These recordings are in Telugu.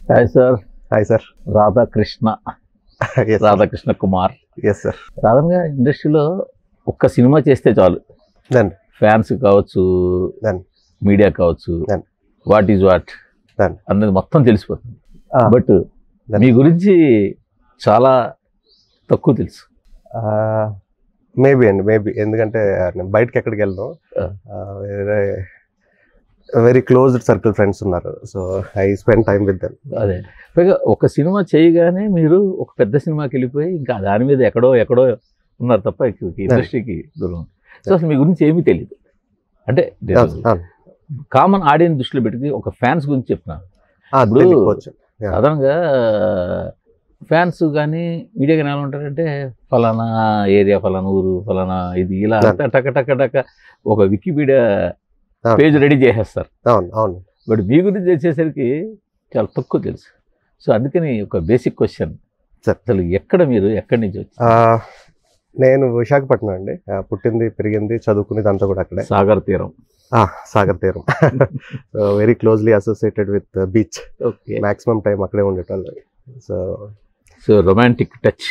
Hi sir hi sir Radhakrishna Radhakrishna Kumar yes sir సాధారణంగా ఇండస్ట్రీలో ఒక్క సినిమా చేస్తే చాలు Done. ఫ్యాన్స్ కావచ్చు Done. మీడియా కావచ్చు Done. What is what Done. అన్నది మొత్తం తెలిసిపోతుంది Ah. But Done. మీ గురించి చాలా తక్కువ తెలుసు మేబీ అండి మేబీ ఎందుకంటే నేను బయటకి ఎక్కడికి వెళ్ళను Ah. Ah, వేరే వెరీ క్లోజ్డ్ సర్కిల్ ఫ్రెండ్స్ ఉన్నారు so I spend time with them అదే పైగా ఒక సినిమా చేయగానే మీరు ఒక పెద్ద సినిమాకి వెళ్ళిపోయి ఇంకా దాని మీద ఎక్కడో ఎక్కడో ఉన్నారు తప్ప ఇండస్ట్రీకి దూరం సో అసలు మీ గురించి ఏమీ తెలియదు అంటే కామన్ ఆడియన్స్ దృష్టిలో పెట్టి ఒక ఫ్యాన్స్ గురించి చెప్తున్నాను ఇప్పుడు- Yeah. సాధారణంగా ఫ్యాన్స్ కానీ మీడియా కానీ ఎలా ఉంటారంటే ఫలానా ఏరియా ఫలానా ఊరు ఫలానా ఇది ఇలా అంతా టక టక టక ఒక వికీపీడియా అవును. పేజ్ రెడీ చేసేస్తారు అవును అవును బట్ మీ గురించి వచ్చేసరికి చాలా తక్కువ తెలుసు సో అందుకని ఒక బేసిక్ క్వశ్చన్ Sir. అసలు ఎక్కడ మీరు ఎక్కడి నుంచి వచ్చి Ah, నేను విశాఖపట్నం అండి Ah, పుట్టింది పెరిగింది చదువుకునేది అంతా కూడా అక్కడే సాగర్ తీరం Ah, సాగర్ తీరం so very closely associated with beach okay maximum time అక్కడే ఉండేటోళ్ళు సో సో రొమాంటిక్ టచ్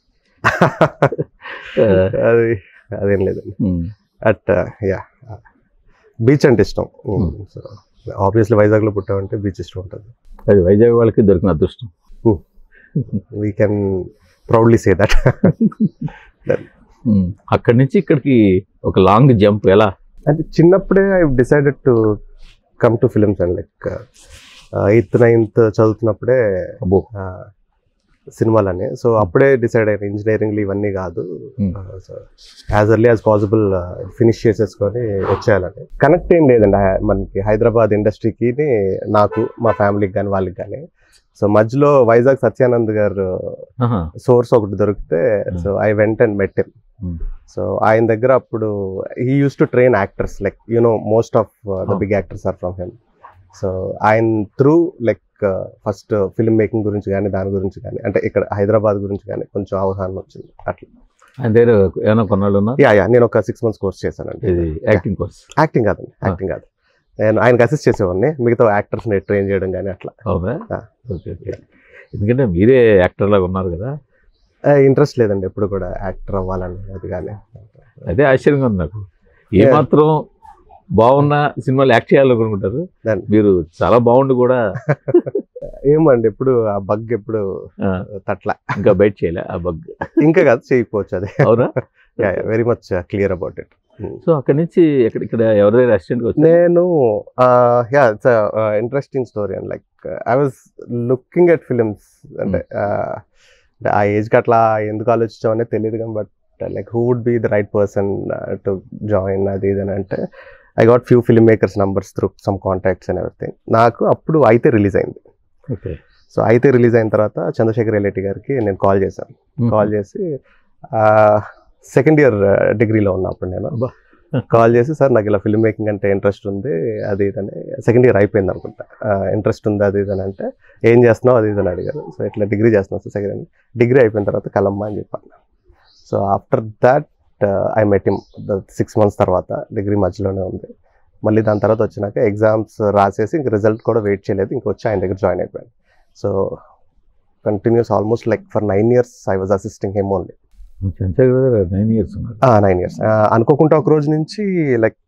అది అదేం లేదండి అట్ యా బీచ్ అంటే ఇష్టం Hmm. సో ఆబ్వియస్లీ వైజాగ్లో పుట్టామంటే బీచ్ ఇష్టం ఉంటుంది అది వైజాగ్ వాళ్ళకి దొరికిన అదృష్టం we can proudly say that Hmm. అక్కడి నుంచి ఇక్కడికి ఒక లాంగ్ జంప్ ఎలా అంటే చిన్నప్పుడే I decided to come to films and like eighth ninth చదువుతున్నప్పుడే అబ్బో సినిమాలని సో అప్పుడే డిసైడ్ అయిన ఇంజనీరింగ్లు ఇవన్నీ కాదు Hmm. So as early as possible finish చేసేసుకొని వచ్చేయాలని కనెక్ట్ ఏం లేదండి హై- మనకి హైదరాబాద్ ఇండస్ట్రీకి నాకు మా ఫ్యామిలీకి కానీ వాళ్ళకి కానీ సో మధ్యలో వైజాగ్ సత్యానంద్ గారు ఆహా. సోర్స్ ఒకటి దొరికితే so I went and met him Hmm. So ఆయన దగ్గర అప్పుడు he use to train actors like you know most of the Oh. Big actors are from him so ఆయన through like first film making గురించి కానీ దాని గురించి కానీ అంటే ఇక్కడ హైదరాబాద్ గురించి కానీ కొంచెం అవగాహన వచ్చింది అట్లా ఆయన దగ్గర ఏమైనా కొన్నాళ్ళు ఉన్నా యా యా నేను ఒక సిక్స్ మంత్స్ కోర్స్ చేశానండి ఇది యాక్టింగ్ కోర్స్ యాక్టింగ్ కాదండి యాక్టింగ్ కాదు నేను ఆయనకి అసిస్ట్ చేసేవాడిని మిగతా యాక్టర్స్ని ట్రైన్ చేయడం కానీ అట్లా అవునా Ah. ఓకే ఓకే ఎందుకంటే మీరే యాక్టర్ లాగా ఉన్నారు కదా ఇంట్రెస్ట్ లేదండి ఎప్పుడు కూడా యాక్టర్ అవ్వాలని అది కానీ అదే ఆశ్చర్యంగా ఉంది నాకు ఏమాత్రం బాగున్న సినిమాలు యాక్ట్ చేయాలనుకుంటారు Then- మీరు చాలా బాగుండి కూడా ఏమండి ఎప్పుడు ఆ బగ్ ఎప్పుడు ఆ, తట్ల ఇంకా బయట చేయలే ఆ బగ్ ఇంకా కాదు చేయకపోవచ్చు అది అవునా very much clear about it so అక్కడి నుంచి ఇక్కడ ఇక్కడ ఎవరైనా రెస్టారెంట్ వచ్చి నేను yeah it's interesting story and like I was looking at films అంటే uh, అంటే ఆ ఏజ్కి అట్లా ఎందుకు ఆలోచించామనే తెలియదు కానీ but like who would be the right person to join అది ఇది అని అంటే I got few film makers numbers through some contacts and everything నాకు అప్పుడు అయితే రిలీజ్ అయింది ఓకే సో అయితే రిలీజ్ అయిన తర్వాత చంద్రశేఖర్ రెడ్డి గారికి నేను కాల్ చేశాను కాల్ చేసి సెకండ్ ఇయర్ డిగ్రీలో ఉన్నా అప్పుడు నేను అబ్బా. కాల్ చేసి సార్ నాకు ఇలా ఫిల్మ్ మేకింగ్ అంటే ఇంట్రెస్ట్ ఉంది అది ఇది అని సెకండ్ ఇయర్ అయిపోయింది అనుకుంటా ఇంట్రెస్ట్ ఉంది అది ఇది అని అంటే ఏం చేస్తున్నావు అది ఇది అని అడిగారు సో ఇట్లా డిగ్రీ చేస్తున్నావు సార్ సెకండ్ డిగ్రీ అయిపోయిన తర్వాత కలమ్మ అని చెప్పాను so after that I met him six months తర్వాత డిగ్రీ మధ్యలోనే ఉంది మళ్ళీ దాని తర్వాత వచ్చినాక ఎగ్జామ్స్ రాసేసి ఇంక రిజల్ట్ కూడా వెయిట్ చేయలేదు ఇంక వచ్చి ఆయన దగ్గర జాయిన్ అయిపోయాను so continues almost like for nine years I was assisting him only Chandrasekhar గారు నైన్ ఇయర్స్ ఉన్నారు నైన్ ఇయర్స్ అనుకోకుండా ఒక రోజు నుంచి like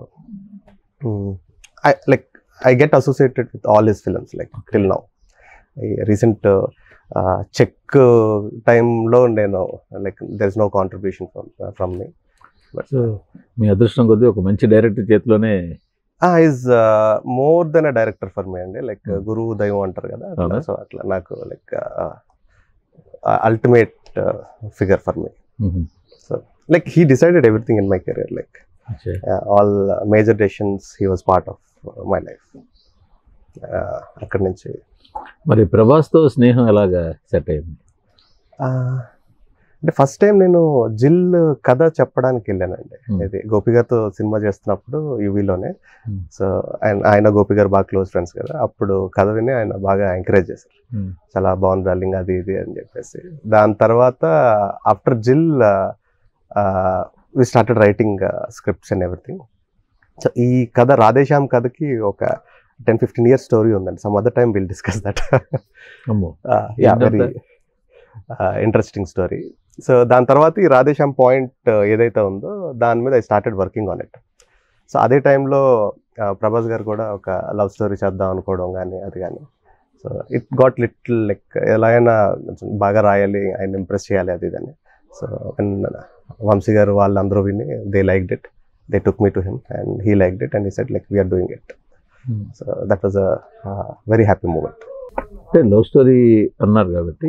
like I get associated with all his films like till now recent check టైంలో నేను like there is no contribution from from me so me అదృష్టం కొద్దీ ఒక మంచి డైరెక్టర్ చేతిలోనే is more than a director for me అండి లైక్ Hmm. గురువు దైవం అంటారు కదా అవునా? సో అట్లా నాకు like ultimate figure for me like he decided everything in my career like all major decisions he was part of my life అక్కడి నుంచి మరి ప్రభాస్తో స్నేహం ఎలాగా సెట్ అయింది uh, అంటే ఫస్ట్ టైం నేను జిల్ కథ చెప్పడానికి వెళ్ళానండి Hmm. ఇది గోపి గారితో సినిమా చేస్తున్నప్పుడు యూవీలోనే Hmm. సో ఆయన ఆయన గోపి గారు బాగా క్లోజ్ ఫ్రెండ్స్ కదా అప్పుడు కథ విని ఆయన బాగా ఎంకరేజ్ చేశారు Hmm. చాలా బాగుంది డార్లింగ్ అది ఇది అని చెప్పేసి దాని తర్వాత after Jil we started writing scripts and everything so ఈ కథ రాధేశ్యామ్ కథకి ఒక టెన్ ఫిఫ్టీన్ ఇయర్స్ స్టోరీ ఉందండి some other time will discuss that అమ్మో యా ఏంటంటే? వెరీ ఇంట్రెస్టింగ్ స్టోరీ సో దాని తర్వాత ఈ రాధేశ్యామ్ పాయింట్ ఏదైతే ఉందో దాని మీద I started working on it so అదే టైంలో ప్రభాస్ గారు కూడా ఒక లవ్ స్టోరీ చేద్దాం అనుకోవడం కానీ అది కానీ so it got little like ఎలాగైనా కొంచెం బాగా రాయాలి ఆయన ఇంప్రెస్ చేయాలి అది ఇదని సో వంశీ గారు వాళ్ళందరూ విని they like it they took me to him and he like it and ఈ set like we're doing it Hmm. So that was a very happy moment అంటే లవ్ స్టోరీ అన్నారు కాబట్టి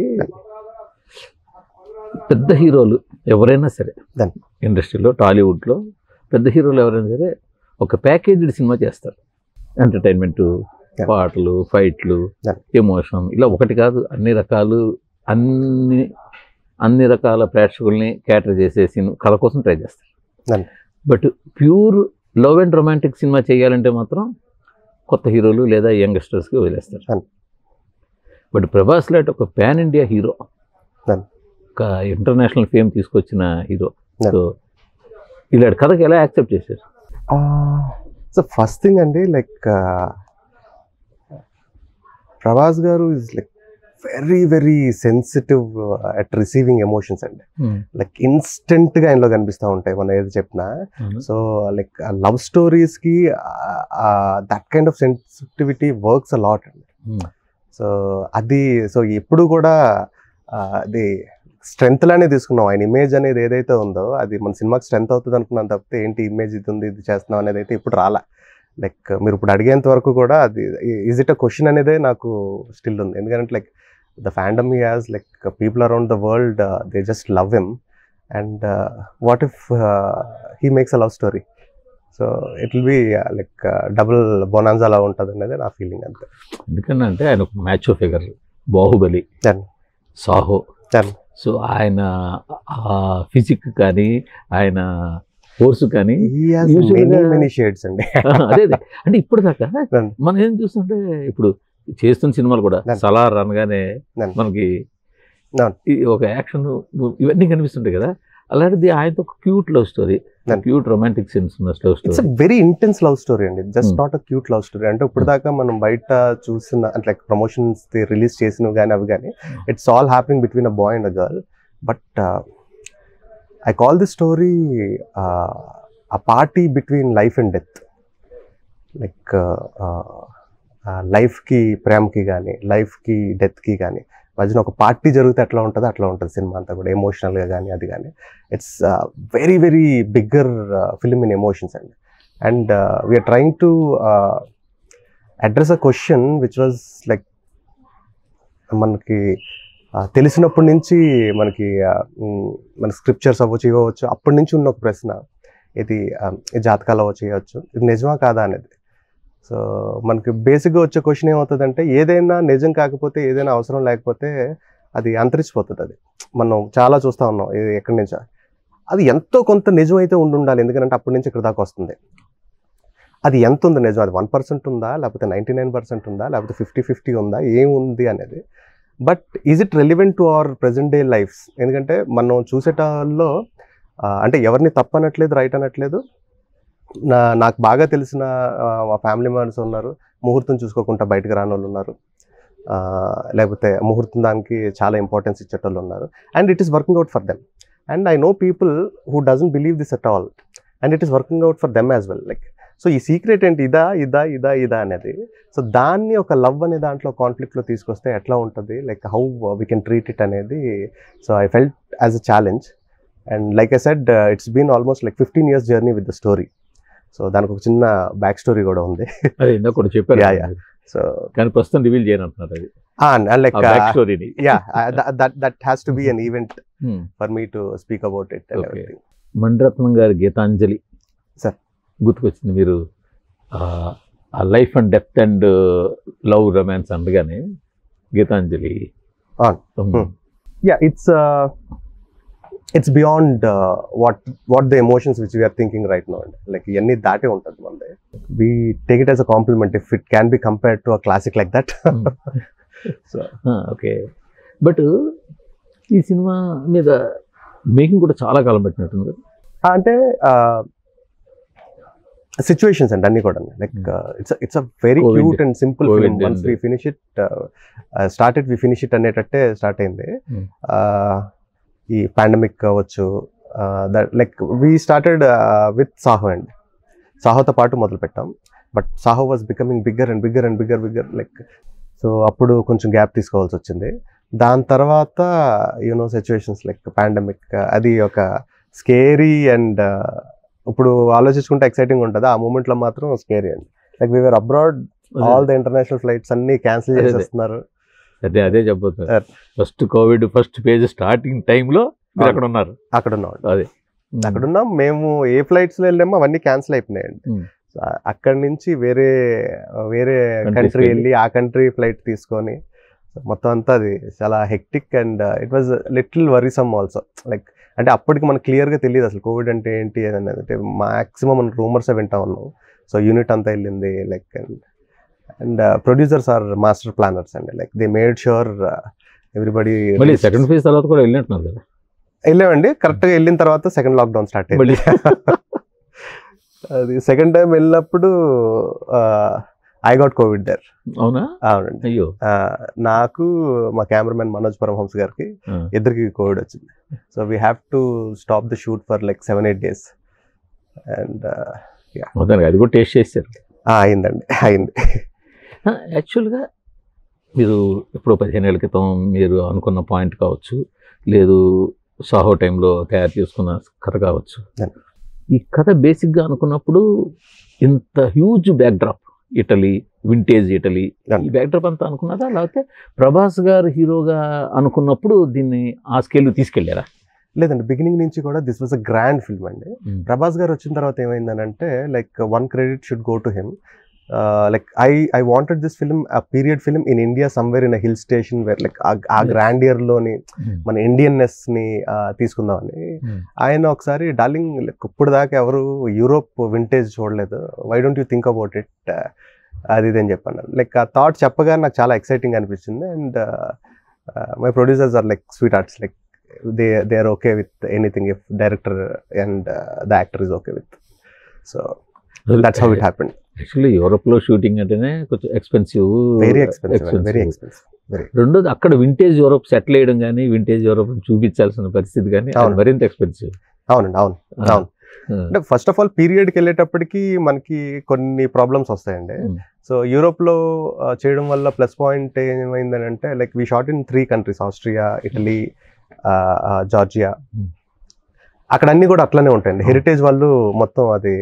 పెద్ద హీరోలు ఎవరైనా సరే Then. ఇండస్ట్రీలో టాలీవుడ్లో పెద్ద హీరోలు ఎవరైనా సరే ఒక ప్యాకేజ్డ్ సినిమా చేస్తారు ఎంటర్టైన్మెంట్ Yeah. పాటలు ఫైట్లు Then. ఎమోషన్ ఇలా ఒకటి కాదు అన్ని రకాలు అన్ని అన్ని రకాల ప్రేక్షకుల్ని క్యాటర్ చేసే సినిమా కథ కోసం ట్రై చేస్తారు Then. But pure love and romantic cinema చేయాలంటే మాత్రం కొత్త హీరోలు లేదా యంగ్స్టర్స్కి వదిలేస్తారు Then. బట్ ప్రభాస్ లాంటి ఒక పాన్ ఇండియా హీరో Then. ఒక ఇంటర్నేషనల్ ఫేమ్ తీసుకొచ్చిన హీరో Then. సో ఇలాంటి కథకి ఎలా యాక్సెప్ట్ చేశారు సో ఫస్ట్ థింగ్ అండి లైక్ ప్రభాస్ గారు is like very very sensitive at receiving emotions అండి లైక్ ఇన్స్టెంట్గా ఆయనలో కనిపిస్తూ ఉంటాయి మనం ఏది చెప్పినా సో లైక్ లవ్ స్టోరీస్కి that kind of sensitivity works a lot అండి సో అది సో ఎప్పుడు కూడా ఆ, అది స్ట్రెంగ్త్ లానే తీసుకున్నాం ఆయన ఇమేజ్ అనేది ఏదైతే ఉందో అది మన సినిమాకి స్ట్రెంత్ అవుతుంది అనుకున్నాం తప్పితే ఏంటి ఇమేజ్ ఇది ఉంది ఇది చేస్తున్నాం అనేది అయితే ఇప్పుడు రాలా లైక్ మీరు ఇప్పుడు అడిగేంత వరకు కూడా అది ఈజ్ ఇట్ అ క్వశ్చన్ అనేదే నాకు స్టిల్ ఉంది ఎందుకంటే like the fandom he has like people around the world they just love him and what if he makes a love story so it will be like double bonanza అలా ఉంటుంది అనేది నా ఫీలింగ్ అంతే ఎందుకంటే ఆయన ఒక match figure Baahubali Then. Saaho Then. So ఆయన ఫిజిక్ కానీ ఆయన ఫోర్స్ కానీ Usually మెనీ గా- మెనీ షేడ్స్ అండి అదే అదే అంటే ఇప్పుడు దాకా Then. మనం ఏం చూస్తుంటే ఇప్పుడు చేస్తున్న సినిమాలు కూడా Then. సలార్ అనగానే Then. మనకి Then. ఈ ఒక యాక్షన్ ఇవన్నీ కనిపిస్తుంటాయి కదా అలాంటిది ఆయనతో ఒక cute love story Then. Cute romantic sense ఉన్న love it's story a very intense love story అండి just Hmm. Not a cute love story అంటే ఇప్పుడు దాకా మనం బయట చూసిన అంటే లైక్ ప్రమోషన్స్ రిలీజ్ చేసినవి కానీ అవి కానీ it's all happening between a boy and a girl but I call the story a party between life and death like లైఫ్కి ప్రేమకి కానీ లైఫ్కి డెత్కి కానీ మధ్యన ఒక పార్టీ జరిగితే ఎట్లా ఉంటుందో అట్లా ఉంటుంది సినిమా అంతా కూడా ఎమోషనల్గా కానీ అది కానీ it's very very bigger film in emotions అండి and we're trying to address a question which was like మనకి uh, తెలిసినప్పటి నుంచి మనకి uh, mm, మన స్క్రిప్చర్స్ అవ్వచ్చు ఇవ్వచ్చు అప్పటి నుంచి ఉన్న ఒక ప్రశ్న ఇది um, ఈ జాతకాలు అవ్వచ్చు చేయవచ్చు ఇది నిజమా కాదా అనేది సో మనకి బేసిక్గా వచ్చే క్వశ్చన్ ఏమవుతుందంటే ఏదైనా నిజం కాకపోతే ఏదైనా అవసరం లేకపోతే అది అంతరించిపోతుంది అది మనం చాలా చూస్తూ ఉన్నాం ఇది ఎక్కడి నుంచో అది ఎంతో కొంత నిజం అయితే ఉండి ఉండాలి ఎందుకంటే అప్పటి నుంచి ఇక్కడ దాకా వస్తుంది అది ఎంత ఉంది నిజం అది వన్ పర్సెంట్ ఉందా లేకపోతే నైంటీ నైన్ పర్సెంట్ ఉందా లేకపోతే ఫిఫ్టీ ఫిఫ్టీ ఉందా ఏముంది అనేది but is it relevant to our present day lives ఎందుకంటే మనం చూసేటాల్లో ఆ, అంటే ఎవరిని తప్పనట్లేదు రైట్ అనట్లేదు నా నాకు బాగా తెలిసిన ఆ, మా ఫ్యామిలీ మెంబర్స్ ఉన్నారు ముహూర్తం చూసుకోకుండా బయటకు రాని వాళ్ళు ఉన్నారు ఆ, లేకపోతే ముహూర్తం దానికి చాలా ఇంపార్టెన్స్ ఇచ్చేటోళ్ళు ఉన్నారు and it is working out for them and I know people who doesn't believe this at all and it is working out for them as well like so ఈ సీక్రెట్ ఏంటి ఇదా ఇదా ఇదా ఇదా అనేది సో దాన్ని ఒక లవ్ అనే దాంట్లో కాన్ఫ్లిక్ట్లో తీసుకొస్తే ఎట్లా ఉంటుంది like how we can treat it అనేది so I felt as a challenge and like I said it's been almost like fifteen years journey with the story so దానికి ఒక చిన్న బ్యాక్ స్టోరీ కూడా ఉంది అదే ఇందాక కూడా చెప్పారు Yeah, yeah. సో కానీ ప్రస్తుతం రివీల్ చేయను అంటున్నారు అది లైక్ ఆ బ్యాక్ స్టోరీని yeah that that has to be an event for me to speak about it and Okay. Everything Mani Ratnam గారి గీతాంజలి Sir. గుర్తుకొచ్చింది మీరు ఆ life and depth and love romance అనగానే Gitanjali On. Um, Hmm. yeah it's uh, it's beyond uh, what what the emotions which we are thinking right now like ఇవన్నీ దాటే ఉంటుంది మనది we take it as a compliment if it can be compared to a classic like that um. so okay but ఈ సినిమా మీద మేకింగ్ కూడా చాలా కాలం పట్టినట్టుంది కదా అంటే సిచ్యువేషన్స్ అండి అన్ని కూడా like it's it's a very Covid. Cute and simple Covid film once and- we finish it started we finish it అనేటట్టే స్టార్ట్ అయింది Hmm. Uh, ఈ పాండమిక్ కావచ్చు that like we started with Saaho అండి సాహోతో పాటు మొదలు పెట్టాం but Saaho was becoming bigger and bigger and bigger bigger like so అప్పుడు కొంచెం గ్యాప్ తీసుకోవాల్సి వచ్చింది దాని తర్వాత యూనో సిచ్యువేషన్స్ లైక్ పాండమిక్ అది ఒక స్కేరీ అండ్ ఇప్పుడు ఆలోచించుకుంటే ఎక్సైటింగ్ ఉంటుంది ఆ మూమెంట్లో మాత్రం స్కేరీ అండి like we're abroad all the international flights అన్ని క్యాన్సిల్ అదే, అదే. చేసేస్తున్నారు అదే అదే చెప్పబోతున్నారు Sir. First Covid first phase starting టైంలో మీరు అవును. అక్కడ ఉన్నారు అక్కడ ఉన్నాం అదే అక్కడ ఉన్నాం మేము ఏ ఫ్లైట్స్ లో వెళ్ళామో అవన్నీ క్యాన్సిల్ అయిపోయినాయండి Hmm. సో అక్కడి నుంచి వేరే వేరే Countries కంట్రీ కి వెళ్ళి ఆ కంట్రీ ఫ్లైట్ తీసుకొని so మొత్తం అంతా అది చాలా hectic and it was little worrisome also like అంటే అప్పటికి మనకు క్లియర్గా తెలియదు అసలు కోవిడ్ అంటే ఏంటి అని అనేది అంటే మాక్సిమం మనం రూమర్స్ వింటా ఉన్నాం సో యూనిట్ అంతా వెళ్ళింది like and and producers are master planners అండి like they made sure everybody మళ్ళీ సెకండ్ ఫేజ్ తర్వాత కూడా వెళ్ళినట్టున్నారు కదా వెళ్ళామండి కరెక్ట్గా వెళ్ళిన తర్వాత సెకండ్ లాక్డౌన్ స్టార్ట్ అయింది మళ్ళీ అది సెకండ్ టైం వెళ్ళినప్పుడు ఐ గాట్ కోవిడ్ దర్ అవునా అవునండి అయ్యో ఆ, నాకు మా కెమెరామెన్ మనోజ్ పరమహంస గారికి ఆ. ఇద్దరికి కోవిడ్ వచ్చింది so we have to stop the shoot for like seven eight days and మొత్తానికి అది కూడా టేస్ట్ చేశారు అయిందండి అయింది యాక్చువల్గా మీరు ఇప్పుడు పదిహేను ఏళ్ళ క్రితం మీరు అనుకున్న పాయింట్ కావచ్చు లేదు సాహో టైంలో తయారు చేసుకున్న కథ కావచ్చు Yeah. ఈ కథ బేసిక్గా అనుకున్నప్పుడు ఇంత huge backdrop Italy vintage Italy Yeah. ఈ బ్యాక్డ్రాప్ అంతా అనుకున్నదా లేకపోతే ప్రభాస్ గారు హీరోగా అనుకున్నప్పుడు దీన్ని ఆ స్కేల్ తీసుకెళ్లారా లేదండి బిగినింగ్ నుంచి కూడా this was a grand film అండి ప్రభాస్ గారు వచ్చిన తర్వాత ఏమైందనంటే like one credit should go to him like I I wanted this film a period film in India somewhere in hill station where like a Yes. Grandeur లోని మన ఇండియన్నెస్ ని ఆ, తీసుకుందామని Hmm. ఆయన ఒకసారి డార్లింగ్ like, ఇప్పుడు దాకా ఎవరు యూరోప్ వింటేజ్ చూడలేదు why don't you think about it అది ఇది అని చెప్పాను లైక్ ఆ థాట్ చెప్పగా నాకు చాలా ఎక్సైటింగ్ అనిపించింది and my producers are like sweethearts like they they are okay with anything if director and the actor is okay with so that's how it happened actually యూరోప్లో షూటింగ్ అంటేనే కొంచెం expensive very expensive very expensive రెండోది అక్కడ వింటేజ్ యూరోప్ సెటిల్ చేయడం కానీ వింటేజ్ యూరోప్ చూపించాల్సిన పరిస్థితి కానీ అది అవును. మరింత ఎక్స్పెన్సివ్ అవునండి అవును అవును అంటే ఫస్ట్ ఆఫ్ ఆల్ పీరియడ్కి వెళ్ళేటప్పటికి మనకి కొన్ని ప్రాబ్లమ్స్ వస్తాయండి Hmm. సో యూరోప్లో ఆ, చేయడం వల్ల ప్లస్ పాయింట్ ఏమైందని అంటే like we shot in three countries Austria Italy Georgia Hmm. అక్కడ అన్ని కూడా అట్లనే ఉంటాయండి హెరిటేజ్ వాళ్ళు మొత్తం అది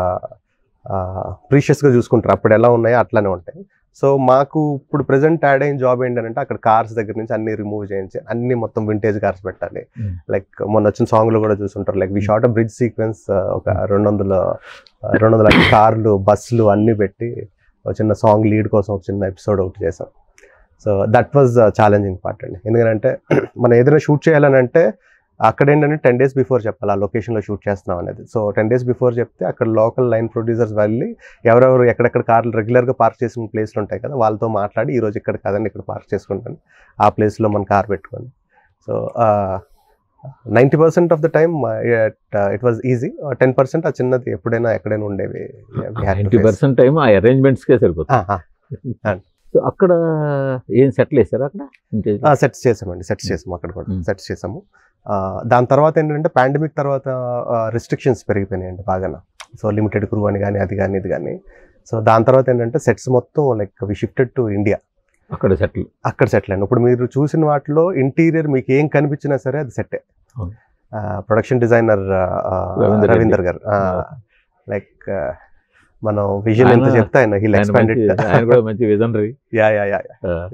ప్రీషియస్గా చూసుకుంటారు అప్పుడు ఎలా ఉన్నాయో అట్లనే ఉంటాయి సో మాకు ఇప్పుడు ప్రెసెంట్ యాడ్ అయిన జాబ్ ఏంటంటే అక్కడ కార్స్ దగ్గర నుంచి అన్ని రిమూవ్ చేయించి అన్ని మొత్తం వింటేజ్ కార్స్ పెట్టాలి Hmm. లైక్ మొన్న వచ్చిన సాంగ్ లో కూడా చూసుంటారు like we shot bridge sequence ఒక రెండు వందల రెండు వందల కార్లు బస్సులు అన్ని పెట్టి ఒక చిన్న సాంగ్ లీడ్ కోసం ఒక చిన్న ఎపిసోడ్ ఒకటి చేసాం so that was challenging part అండి ఎందుకంటే మనం ఏదైనా షూట్ చేయాలని అంటే అక్కడ ఏంటంటే టెన్ డేస్ బిఫోర్ చెప్పాలి ఆ లొకేషన్లో షూట్ చేస్తున్నాం అనేది సో టెన్ డేస్ బిఫోర్ చెప్తే అక్కడ లోకల్ లైన్ ప్రొడ్యూసర్స్ వెళ్ళి ఎవరెవరు ఎక్కడెక్కడ కార్లు రెగ్యులర్గా పార్క్ చేసిన ప్లేస్లు ఉంటాయి కదా వాళ్ళతో మాట్లాడి ఈ రోజు ఇక్కడ కాదండి ఇక్కడ పార్క్ చేసుకుంటాను ఆ ప్లేస్లో మన కార్ పెట్టుకొని so ninety percent of the time it was easy ten percent ఆ చిన్నది ఎప్పుడైనా ఎక్కడైనా ఉండేవి నైంటీ పర్సెంట్ టైం ఆ అరేంజ్మెంట్స్కే సరిపోతుంది సో అక్కడ ఏం సెటిల్ వేసారు అక్కడ వింటేజ్ సెట్స్ చేసామండి సెట్స్ చేసాము అక్కడ కూడా Hmm. సెట్స్ చేసాము ఆ, దాని తర్వాత ఏంటంటే పాండమిక్ తర్వాత రిస్ట్రిక్షన్స్ పెరిగిపోయినాయండి బాగా సో లిమిటెడ్ క్రూ అని కానీ అది కానీ ఇది కానీ సో దాని తర్వాత ఏంటంటే సెట్స్ మొత్తం like we shifted to India అక్కడ సెటిల్ అక్కడ సెటిల్ అయ్యాను ఇప్పుడు మీరు చూసిన వాటిలో ఇంటీరియర్ మీకు ఏం కనిపించినా సరే అది సెట్టే అవును. ప్రొడక్షన్ డిజైనర్ రవీందర్ రవీందర్ గారు లైక్ మనం విజన్ ఎంత ఆయన- చెప్తే ఆయన హిల్ ఆయన ఎక్స్పాండెడ్ మంచి- ఆయన కూడా మంచి విజనరీ యా యా యా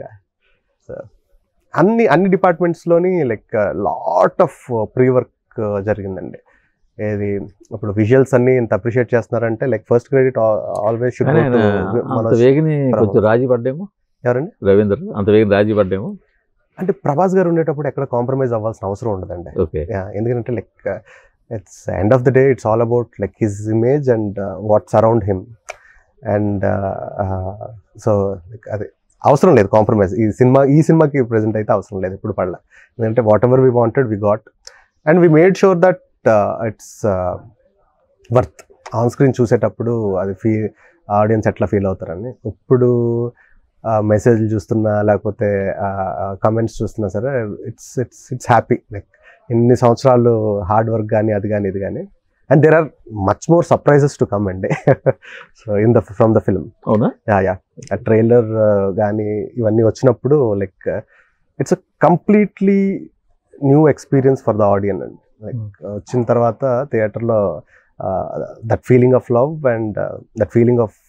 అన్ని అన్ని డిపార్ట్మెంట్స్ లోని like lot of pre work జరిగిందండి ఏది ఇప్పుడు విజువల్స్ అన్ని ఇంత అప్రిషియేట్ చేస్తున్నారంటే like first credit always should కానీ ఆయన అంత వేగిని కొంచెం రాజీ పడ్డేమో ఎవరండి రవీంద్ర అంత వేగిని రాజీ పడ్డేమో అంటే ప్రభాస్ గారు ఉండేటప్పుడు ఎక్కడ కాంప్రమైజ్ అవ్వాల్సిన అవసరం ఉండదండి ఓకే Yeah, ఎందుకంటే like it's end of the day it's all about like his image and what's around him and so అది అవసరం లేదు కాంప్రమైజ్ ఈ సినిమా ఈ సినిమాకి ప్రెసెంట్ అయితే అవసరం లేదు ఇప్పుడు పడలే ఎందుకంటే whatever we wanted we got and we made sure that it's worth on screen చూసేటప్పుడు అది ఫీ ఆడియన్స్ ఎట్లా ఫీల్ అవుతారని ఇప్పుడు మెసేజ్లు చూస్తున్నా లేకపోతే కమెంట్స్ చూస్తున్నా సరే it's it's it's happy like ఇన్ని సంవత్సరాలు హార్డ్ వర్క్ కానీ అది కానీ ఇది కానీ and there are much more surprises to come అండి so in the from the film అవునా యా యా ఆ ట్రైలర్ కానీ ఇవన్నీ వచ్చినప్పుడు like it's a completely new experience for the audience అండి లైక్ వచ్చిన తర్వాత థియేటర్లో that feeling of love and that feeling of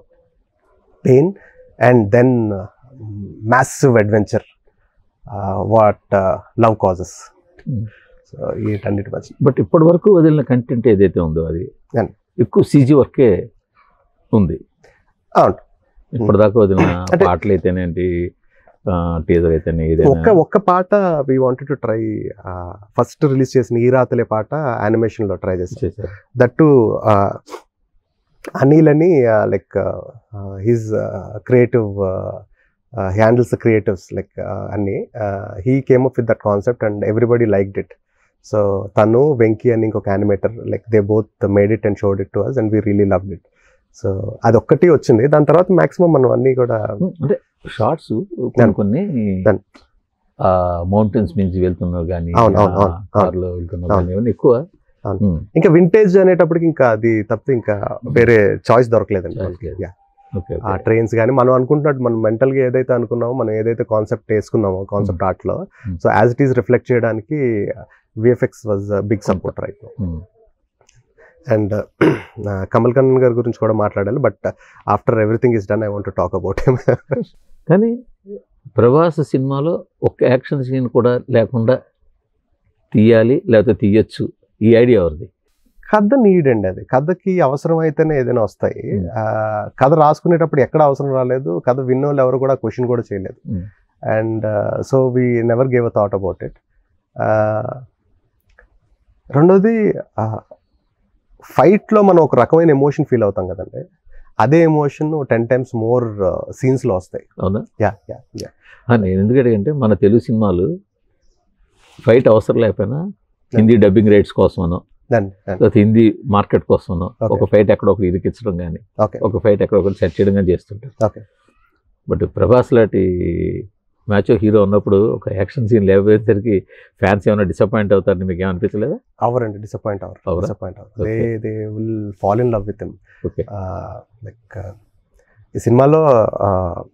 pain and then massive adventure what love causes Hmm. So వీటన్నిటి మధ్య బట్ ఇప్పటి వరకు వదిలిన కంటెంట్ ఏదైతే ఉందో అది Yeah. ఎక్కువ సీజీ వర్కే ఉంది అవును ఇప్పటిదాకా వదిలిన అంటే- పాటలు అయితేనేంటి టీజర్ అయితేనే ఒక్క ఏదైనా ఒక్క పాట we wanted to try first release చేసిన ఈ రాతలే పాట యానిమేషన్ లో ట్రై చేసాం చేశారు దట్టు అనిల్ అని like he's creative handles creatives like అన్ని he came up with that concept and everybody liked it so తను వెంకీ అని ఇంకొక animator like they both made it and showed it to us and we really loved it so అదొక్కటి వచ్చింది దాని తర్వాత మాక్సిమం మనం అన్ని కూడా అంటే షార్ట్స్ కొన్ని కొన్ని Done. మౌంటైన్స్ మించి వెళ్తున్నారు కానీ అవును, అవును, అవును, అవును. కార్లో వెళ్తున్నారు అవును. కానీ ఇవన్నీ ఎక్కువ అవును. ఉమ్, ఇంకా వింటేజ్ అనేటప్పటికి ఇంకా అది తప్పితే ఇంకా వేరే చాయిస్ దొరకలేదండి Choice మనకి. లేదు. Yeah. ఓకే ఆ ఓకే. ట్రైన్స్ కానీ మనం అనుకుంటున్నట్టు మనం మెంటల్గా ఏదైతే అనుకున్నామో మనం ఏదైతే కాన్సెప్ట్ వేసుకున్నామో కాన్సెప్ట్ ఆర్ట్లో Hmm. So as it is reflect చేయడానికి VFX was big support right um, and Kamal Kannan గారి గురించి కూడా మాట్లాడాలి but after everything is done I want talk about him కానీ ప్రభాస్ సినిమాలో ఒక్క యాక్షన్ సీన్ కూడా లేకుండా తీయాలి లేకపోతే తీయచ్చు ఈ ఐడియా ఎవరిది కథ నీడ్ అండి అది కథకి అవసరం అయితేనే ఏదైనా వస్తాయి Hmm. ఆ, కథ రాసుకునేటప్పుడు ఎక్కడ అవసరం రాలేదు కథ విన్నోళ్ళు ఎవరు కూడా క్వశ్చన్ కూడా చేయలేదు Hmm. And so we never gave a thought about it రెండోది ఫైట్లో మనం ఒక రకమైన ఎమోషన్ ఫీల్ అవుతాం కదండి అదే ఎమోషన్ టెన్ టైమ్స్ మోర్ సీన్స్లో వస్తాయి అవునా యా యా యా ఆ, నేను ఎందుకంటే అంటే మన తెలుగు సినిమాలు ఫైట్ అవసరం లేకపోయినా హిందీ డబ్బింగ్ రైట్స్ కోసమనో దన్ లేకపోతే హిందీ మార్కెట్ కోసమనో Okay. ఒక ఫైట్ ఎక్కడ ఒకరు ఇరికించడం కానీ ఓకే ఒక ఫైట్ ఎక్కడ ఒకరు సెట్ చేయడం కానీ చేస్తుంటారు ఓకే బట్ ప్రభాస్ లాంటి మ్యాచ్ హీరో ఉన్నప్పుడు ఒక యాక్షన్ సీన్ లేకపోయేసరికి ఫ్యాన్స్ ఏమైనా డిసప్పాయింట్ అవుతారని మీకు ఏమనిపించలేదా అవర్ అండి డిసప్పాయింట్ అవర్ అవరా? డిసప్పాయింట్ అవర్ they Okay. They will fall in love with him okay like ఈ సినిమాలో ఆ,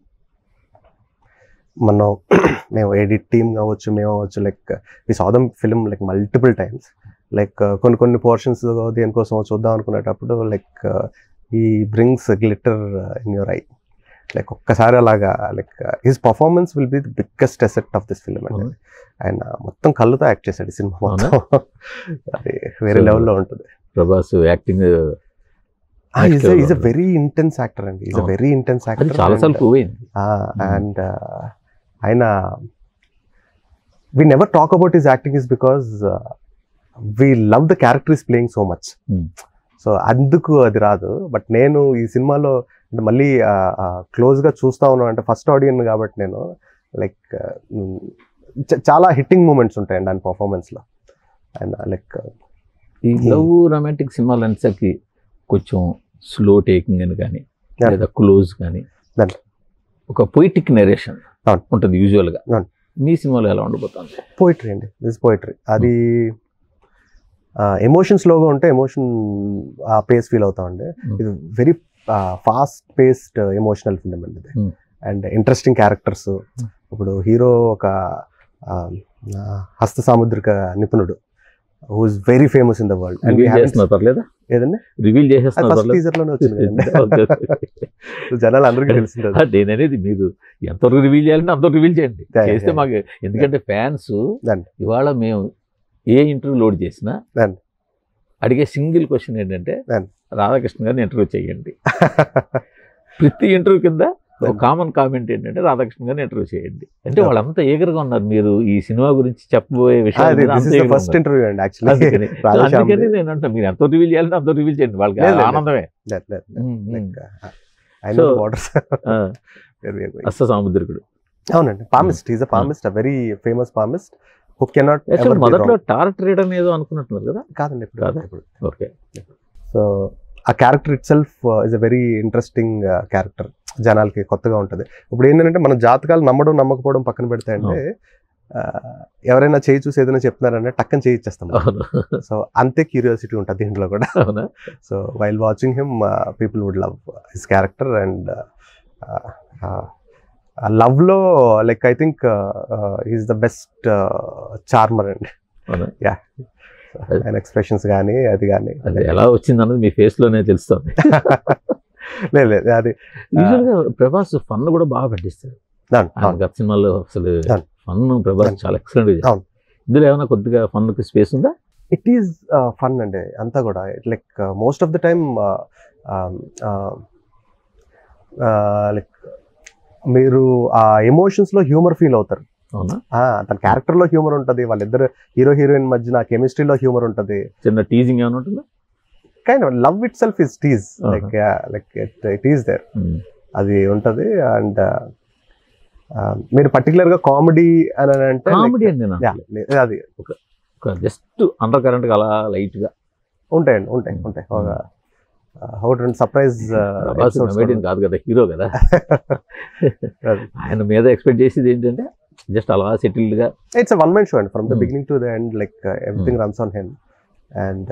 మనం మేము ఎడిట్ టీమ్ కావచ్చు మేము అవ్వచ్చు లైక్ ఈ సౌదం film like multiple times like కొన్ని కొన్ని పోర్షన్స్ దేనికోసం చూద్దాం అనుకునేటప్పుడు లైక్ ఈ brings glitter in your eye like ఒక్కసారి అలాగా like his performance will be the biggest asset of this film అండి అవునా? ఆయన మొత్తం కళ్ళుతో యాక్ట్ చేశాడు ఈ సినిమా అవునా? మొత్తం అది వేరే So, లెవెల్లో ఉంటుంది Prabhas acting is level is a ఉంది. వెరీ ఇంటెన్స్ యాక్టర్ అండి ఈజ్ అ అవును. వెరీ ఇంటెన్స్ అది యాక్టర్ చాలాసార్లు ప్రూవ్ అయింది అండ్ ఆయన we never talk about his acting is because we love the character is playing so much Hmm. So అందుకు అది రాదు బట్ నేను ఈ సినిమాలో అంటే మళ్ళీ క్లోజ్గా చూస్తా ఉన్నాను అంటే ఫస్ట్ ఆడియన్ కాబట్టి నేను లైక్ చాలా హిట్టింగ్ మూమెంట్స్ ఉంటాయండి ఆయన పర్ఫార్మెన్స్లో అండ్ లైక్ ఈ లవ్ రొమాంటిక్ సినిమాలు అనేసరికి కొంచెం స్లో టేకింగ్ అని కానీ Yeah. లేదా క్లోజ్ కానీ Done. ఒక పొయిటిక్ నెరేషన్ అవును. ఉంటుంది యూజువల్గా అవును. మీ సినిమాలో ఎలా ఉండబోతుంది పోయిటరీ అండి దిస్ పోయిటరీ అది ఎమోషన్స్లోగా ఉంటే ఎమోషన్ ఆ పేస్ ఫీల్ అవుతామండి Hmm. ఇది very fast paced emotional film అండి ఇది Hmm. అండ్ ఇంట్రెస్టింగ్ క్యారెక్టర్స్ ఇప్పుడు హీరో ఒక ఆ, ఆ, హస్త సాముద్రిక నిపుణుడు who's very famous in the world and reveal చేస్తున్నారు పర్లేదా ఏదండి రివీల్ చేసేస్తున్నారు ఫస్ట్ పర్లేదు టీజర్ లోనే వచ్చింది కదండి Okay, okay. So జనాలు అందరికీ తెలిసింది ఆ, నేననేది మీరు ఎంతవరకు రివీల్ చేయాలంటే అంతవరకు రివీల్ చేయండి Yeah, చేస్తే yeah. మాకు ఎందుకంటే ఫ్యాన్స్ Done. ఇవాళ మేము ఏ ఇంటర్వ్యూ లోడ్ చేసినా Done. అడిగే సింగిల్ క్వశ్చన్ ఏంటంటే Done. రాధాకృష్ణ గారిని ఇంటర్వ్యూ చేయండి ప్రతి ఇంటర్వ్యూ కింద ఒక Done. కామన్ కామెంట్ ఏంటంటే రాధాకృష్ణ గారిని ఇంటర్వ్యూ చేయండి అంటే Yeah. వాళ్ళంతా eager గా ఉన్నారు మీరు ఈ సినిమా గురించి చెప్పబోయే విషయాలు అది మీద దిస్ అంత ఇస్ ద eager గా ఫస్ట్ ఉన్నారు. ఇంటర్వ్యూ అండి యాక్చువల్లీ అందుకని సో రాధేశ్యామ్ అందుకని నేను అంటా మీరు ఎంత రివీల్ చేయాలంటే అంత రివీల్ చేయండి వాళ్ళకి లేదు, లేదు. ఆనందమే um, um. Like I know So- borders ఆ, అస్త సాముద్రికుడు అవునండి palmist is a palmist a very famous palmist who cannot actual మొదట్లో టార్ ట్రేడ్ అని ఏదో అనుకున్నట్టున్నారు కదా కాదండి ఇప్పుడు కాదా? ఇప్పుడు ఓకే సో ఆ character itself is a very interesting character జనాలకి కొత్తగా ఉంటుంది ఇప్పుడు ఏంటంటే మన జాతకాలు నమ్మడం నమ్మకపోవడం పక్కన పెడితే అంటే ఆ, ఎవరైనా చేయి చూసి ఏదైనా చెప్తున్నారంటే టక్కన చేయి ఇచ్చేస్తాం అవును సో అంతే క్యూరియాసిటీ ఉంటుంది దీంట్లో కూడా అవునా so while watching him people would love his character and లవ్లో like I think is the best charmer అండి అవునా ఆయన ఎక్స్ప్రెషన్స్ కానీ అది కానీ అది ఎలా వచ్చింది అన్నది మీ ఫేస్ లోనే తెలుస్తుంది లేదు లేదు అది యూజువల్ గా ప్రభాస్ ఫన్ కూడా బాగా పట్టిస్తాడు అవును, ఆయన అవును. గత సినిమాలో అసలు అవును. ఫన్ ప్రభాస్ అవును. చాలా ఎక్సలెంట్ అవును. ఇందులో ఏమైనా కొద్దిగా ఫన్ కి స్పేస్ ఉందా ఇట్ ఈస్ ఫన్ అండి అంతా కూడా like most of the time like మీరు ఆ ఎమోషన్స్లో హ్యూమర్ ఫీల్ అవుతారు అవునా ఆ, తన క్యారెక్టర్లో హ్యూమర్ ఉంటుంది వాళ్ళిద్దరు హీరో హీరోయిన్ మధ్యన కెమిస్ట్రీలో హ్యూమర్ ఉంటుంది చిన్న టీజింగ్ ఏమైనా ఉంటుందా kind love itself is tease Uh-huh. Like like it it is there ఉమ్. అది ఉంటుంది అండ్ మీరు particular గా కామెడీ అని అంటే like- కామెడీ అండి నాకు Yeah, లే- అది జస్ట్ అండర్ కరెంట్ గా అలా లైట్ గా ఉంటాయండి ఉంటాయి ఉంటాయి ఒక ఒకటి రెండు సర్ప్రైజ్ ప్రభాస్ నవ్వేటింగ్ కాదు కదా హీరో కదా అది. ఆయన మీద ఎక్స్పెక్ట్ చేసేది ఏంటంటే జస్ట్ అలా సెటిల్డ్ గా ఇట్స్ వన్ మ్యాన్ షో అండి from the Hmm. Beginning to the end like everything runs on him and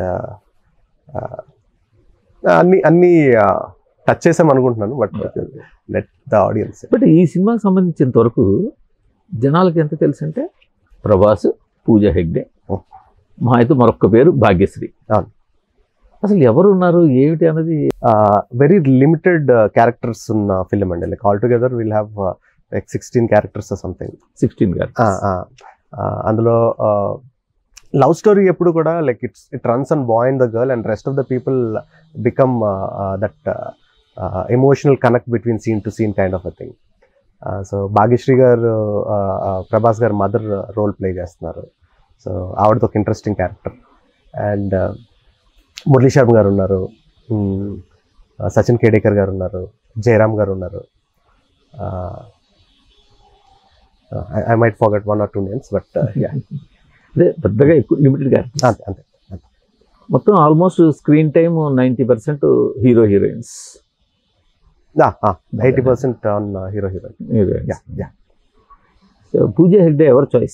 అన్ని అన్ని టచ్ చేసాం అనుకుంటున్నాను but let the audience but ఈ సినిమాకి సంబంధించినంత వరకు జనాలకి ఎంత తెలుసు అంటే ప్రభాస్ పూజ హెగ్డే Oh. మా అయితే మరొక పేరు భాగ్యశ్రీ అవును. అసలు ఎవరు ఉన్నారు ఏమిటి అన్నది వెరీ లిమిటెడ్ క్యారెక్టర్స్ ఉన్న ఫిలిం అండి like all together will have like sixteen characters something sixteen గారు అందులో లవ్ స్టోరీ ఎప్పుడు కూడా like it's it runs and boy and the girl and rest of the people become that emotional connect between scene to scene kind of a thing so Bhagyashree గారు uh, uh, ప్రభాస్ గారు మదర్ రోల్ ప్లే చేస్తున్నారు సో ఆవిడతో ఒక interesting character and Murali Sharma గారు ఉన్నారు mm, uh, సచిన్ కేడేకర్ గారు ఉన్నారు జయరామ్ గారు ఉన్నారు I might forgot one or two names but yeah అదే పెద్దగా ఎక్కువ లిమిటెడ్ గారు అంతే అంతే మొత్తం almost screen time ninety percent hero heroines eighty percent on hero heroine yeah heroines yeah so Pooja Hegde ever choice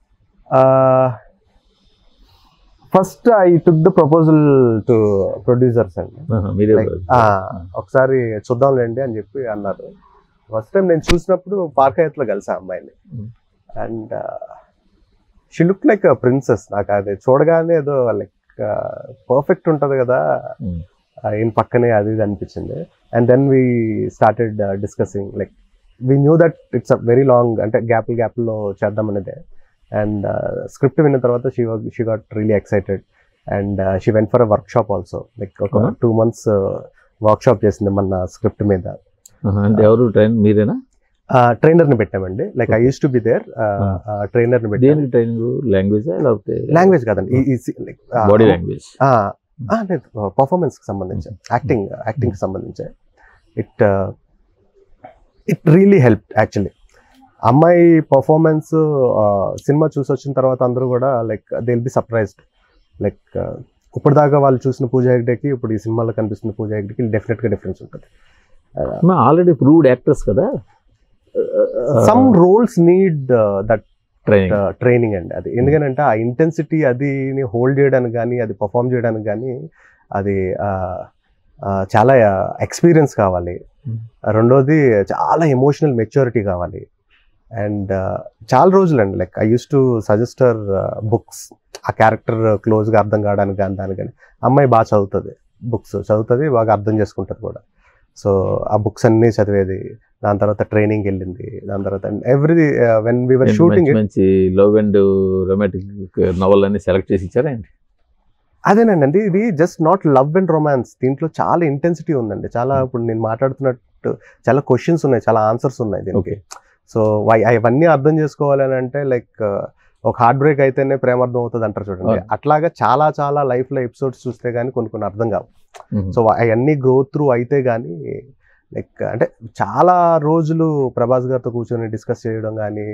first I took the proposal to producers అండి మీరే Like, ఆ, ఒకసారి చూద్దాంలేండి అని చెప్పి అన్నారు ఫస్ట్ టైం నేను చూసినప్పుడు పార్కయత్లో కలిసా అమ్మాయిని Mm. And she look like princess నాకు అది చూడగానే ఏదో లైక్ పర్ఫెక్ట్ ఉంటుంది కదా Mm. ఆ, ఈయన పక్కనే అది ఇది అనిపించింది and then we started discussing like we knew that it's a very long అంటే గ్యాప్ గ్యాప్లో చేద్దాం అనేదే అండ్ స్క్రిప్ట్ విన్న తర్వాత she she got really excited and she went for a workshop also like ఒక అవునా? టూ మంత్స్ వర్క్ షాప్ చేసింది మన స్క్రిప్ట్ మీద అంటే ఎవరు ట్రైన్ మీరేనా ట్రైనర్ ని పెట్టామండి like I use to be there trainer ని పెట్టాము దేనికి ట్రైనింగ్ లాంగ్వేజ్ లేకపోతే లాంగ్వేజ్ కాదండి లైక్ బాడీ లాంగ్వేజ్ లేదు పర్ఫార్మెన్స్ కి సంబంధించి యాక్టింగ్ యాక్టింగ్ కి సంబంధించి it it really help actually అమ్మాయి పర్ఫార్మెన్స్ సినిమా చూసి వచ్చిన తర్వాత అందరూ కూడా like they will be surprised like ఇప్పుడు దాకా వాళ్ళు చూసిన పూజ హెగ్డేకి ఇప్పుడు ఈ సినిమాలో కనిపిస్తున్న పూజ హెగ్డేకి డెఫినెట్ గా డిఫరెన్స్ ఉంటుంది ఆల్రెడీ ప్రూవ్డ్ యాక్టర్స్ కదా some roles need that training training అండి అది ఎందుకంటే ఆ ఇంటెన్సిటీ అది హోల్డ్ చేయడానికి కానీ అది పర్ఫామ్ చేయడానికి కానీ అది ఆ, ఆ, చాలా ఎక్స్పీరియన్స్ కావాలి Hmm. రెండోది చాలా ఎమోషనల్ మెచ్యూరిటీ కావాలి అండ్ చాలా రోజులండి like I use to suggest her books ఆ క్యారెక్టర్ క్లోజ్గా అర్థం కావడానికి కానీ దానికి కానీ అమ్మాయి బాగా చదువుతుంది బుక్స్ చదువుతుంది బాగా అర్థం చేసుకుంటుంది కూడా సో ఆ బుక్స్ అన్నీ చదివేది దాని తర్వాత ట్రైనింగ్ వెళ్ళింది దాని తర్వాత ఎవ్రీ వెన్ వీఆర్ షూటింగ్ మంచి మంచి లవ్ అండ్ రొమాంటిక్ నవల్ అన్ని సెలెక్ట్ చేసి ఇచ్చారా ఏంటి అదేనండి అండి ఇది just not love and romance దీంట్లో చాలా ఇంటెన్సిటీ ఉందండి చాలా ఇప్పుడు నేను మాట్లాడుతున్నట్టు చాలా క్వశ్చన్స్ ఉన్నాయి చాలా ఆన్సర్స్ ఉన్నాయి దీనికి ఓకే సో అవన్నీ అర్థం చేసుకోవాలి అని అంటే లైక్ ఒక హార్ట్ బ్రేక్ అయితేనే ప్రేమ అర్థం అవుతుంది అంటారు చూడండి అవును. అట్లాగా చాలా చాలా లైఫ్ లో ఎపిసోడ్స్ చూస్తే కానీ కొన్ని కొన్ని అర్థం కావు సో అవన్నీ గ్రో త్రూ అయితే కానీ లైక్ అంటే చాలా రోజులు ప్రభాస్ గారితో కూర్చొని డిస్కస్ చేయడం కానీ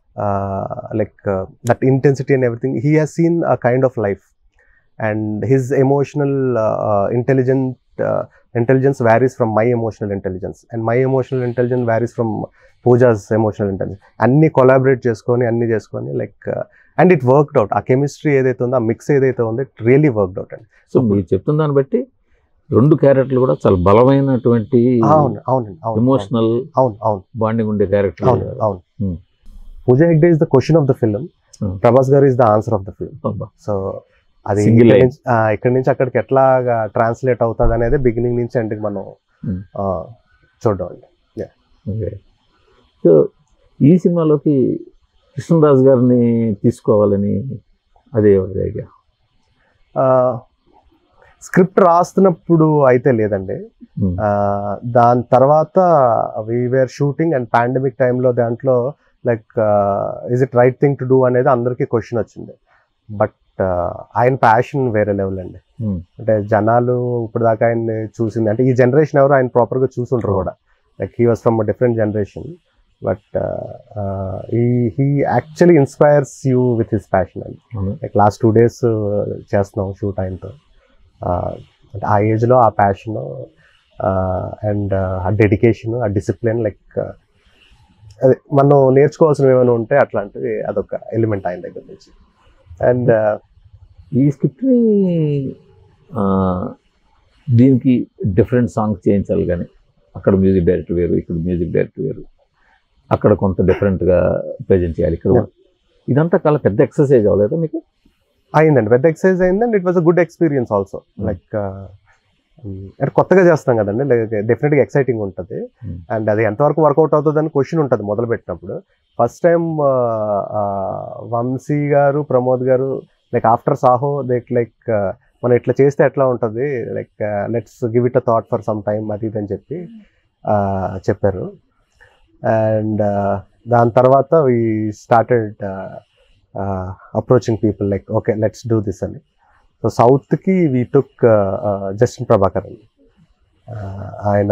like that intensity and everything he has seen a kind of life and his emotional intelligent intelligence varies from my emotional intelligence and my emotional intelligence varies from Pooja's emotional intelligence అన్ని కొలాబరేట్ చేసుకొని అన్ని చేసుకొని like and it worked out ఆ కెమిస్ట్రీ ఏదైతే ఉందో ఆ మిక్స్ ఏదైతే ఉందో ఇట్ రియలీ వర్క్డ్ అవుట్ అండి సో మీరు చెప్తున్న దాన్ని బట్టి రెండు క్యారెక్టర్లు కూడా చాలా బలమైనటువంటి అవును అవునండి అవును ఎమోషనల్ అవును అవును బాండింగ్ ఉండే క్యారెక్టర్ అవును అవును Hmm. Pooja Hegde is the question of the film Hmm. Prabhas గారు is the answer of the film so అది Single ఇక్కడ line. నుంచి ఆ, ఇక్కడ నుంచి అక్కడికి ఎట్లా ట్రాన్స్లేట్ అవుతుంది అనేది బిగినింగ్ నుంచి ఎండ్కి మనం Hmm. ఆ, చూడడం అండి ఓకే సో ఈ సినిమాలోకి కృష్ణరాజు గారిని తీసుకోవాలని అదే ఐడియా స్క్రిప్ట్ రాస్తున్నప్పుడు అయితే లేదండి ఆ, దాని తర్వాత వీఆర్ షూటింగ్ అండ్ పాండమిక్ టైంలో దాంట్లో like is it right thing to do అనేది అందరికీ క్వశ్చన్ వచ్చింది బట్ ఆయన ప్యాషన్ వేరే లెవెల్ అండి అంటే జనాలు ఇప్పుడు దాకా ఆయన్ని చూసింది అంటే ఈ జనరేషన్ ఎవరు ఆయన ప్రాపర్గా చూసుంటారు కూడా like he was from different generation but ఈ he actually inspires you with his passion అండి లైక్ లాస్ట్ టూ డేస్ చేస్తున్నాం షూట్ ఆయనతో Uh, అంటే ఆ ఏజ్లో ఆ ప్యాషన్ అండ్ ఆ డెడికేషన్ ఆ డిసిప్లిన్ లైక్ అదే మనం నేర్చుకోవాల్సినవి ఏమైనా ఉంటే అట్లాంటివి అదొక ఎలిమెంట్ ఆయన దగ్గర నుంచి అండ్ ఈ స్క్రిప్ట్ని ఆ, దీనికి డిఫరెంట్ సాంగ్స్ చేయించాలి కానీ అక్కడ మ్యూజిక్ డైరెక్టర్ వేరు ఇక్కడ మ్యూజిక్ డైరెక్టర్ వేరు అక్కడ కొంత డిఫరెంట్గా ప్రజెంట్ చేయాలి ఇక్కడ Yeah. ఇదంతా చాలా పెద్ద ఎక్సర్సైజ్ అవ్వలేదా మీకు అయిందండి పెద్ద ఎక్సర్సైజ్ అయింది and it was a good experience also like అంటే కొత్తగా చేస్తాం కదండి లైక్ డెఫినెట్గా ఎక్సైటింగ్ ఉంటుంది Hmm. అండ్ అది ఎంతవరకు వర్కౌట్ అవుతుంది అని క్వశ్చన్ ఉంటుంది మొదలు పెట్టినప్పుడు first time Vamsi garu Pramod garu like after Saaho like like మనం ఇట్లా చేస్తే ఎట్లా ఉంటుంది like let's give it a thought for some time అది ఇది అని చెప్పి uh, చెప్పారు అండ్ దాని తర్వాత we started approaching people like okay let's do this అని సో సౌత్కి వీ టుక్ జస్టిన్ ప్రభాకర్ అండి Uh, ఆయన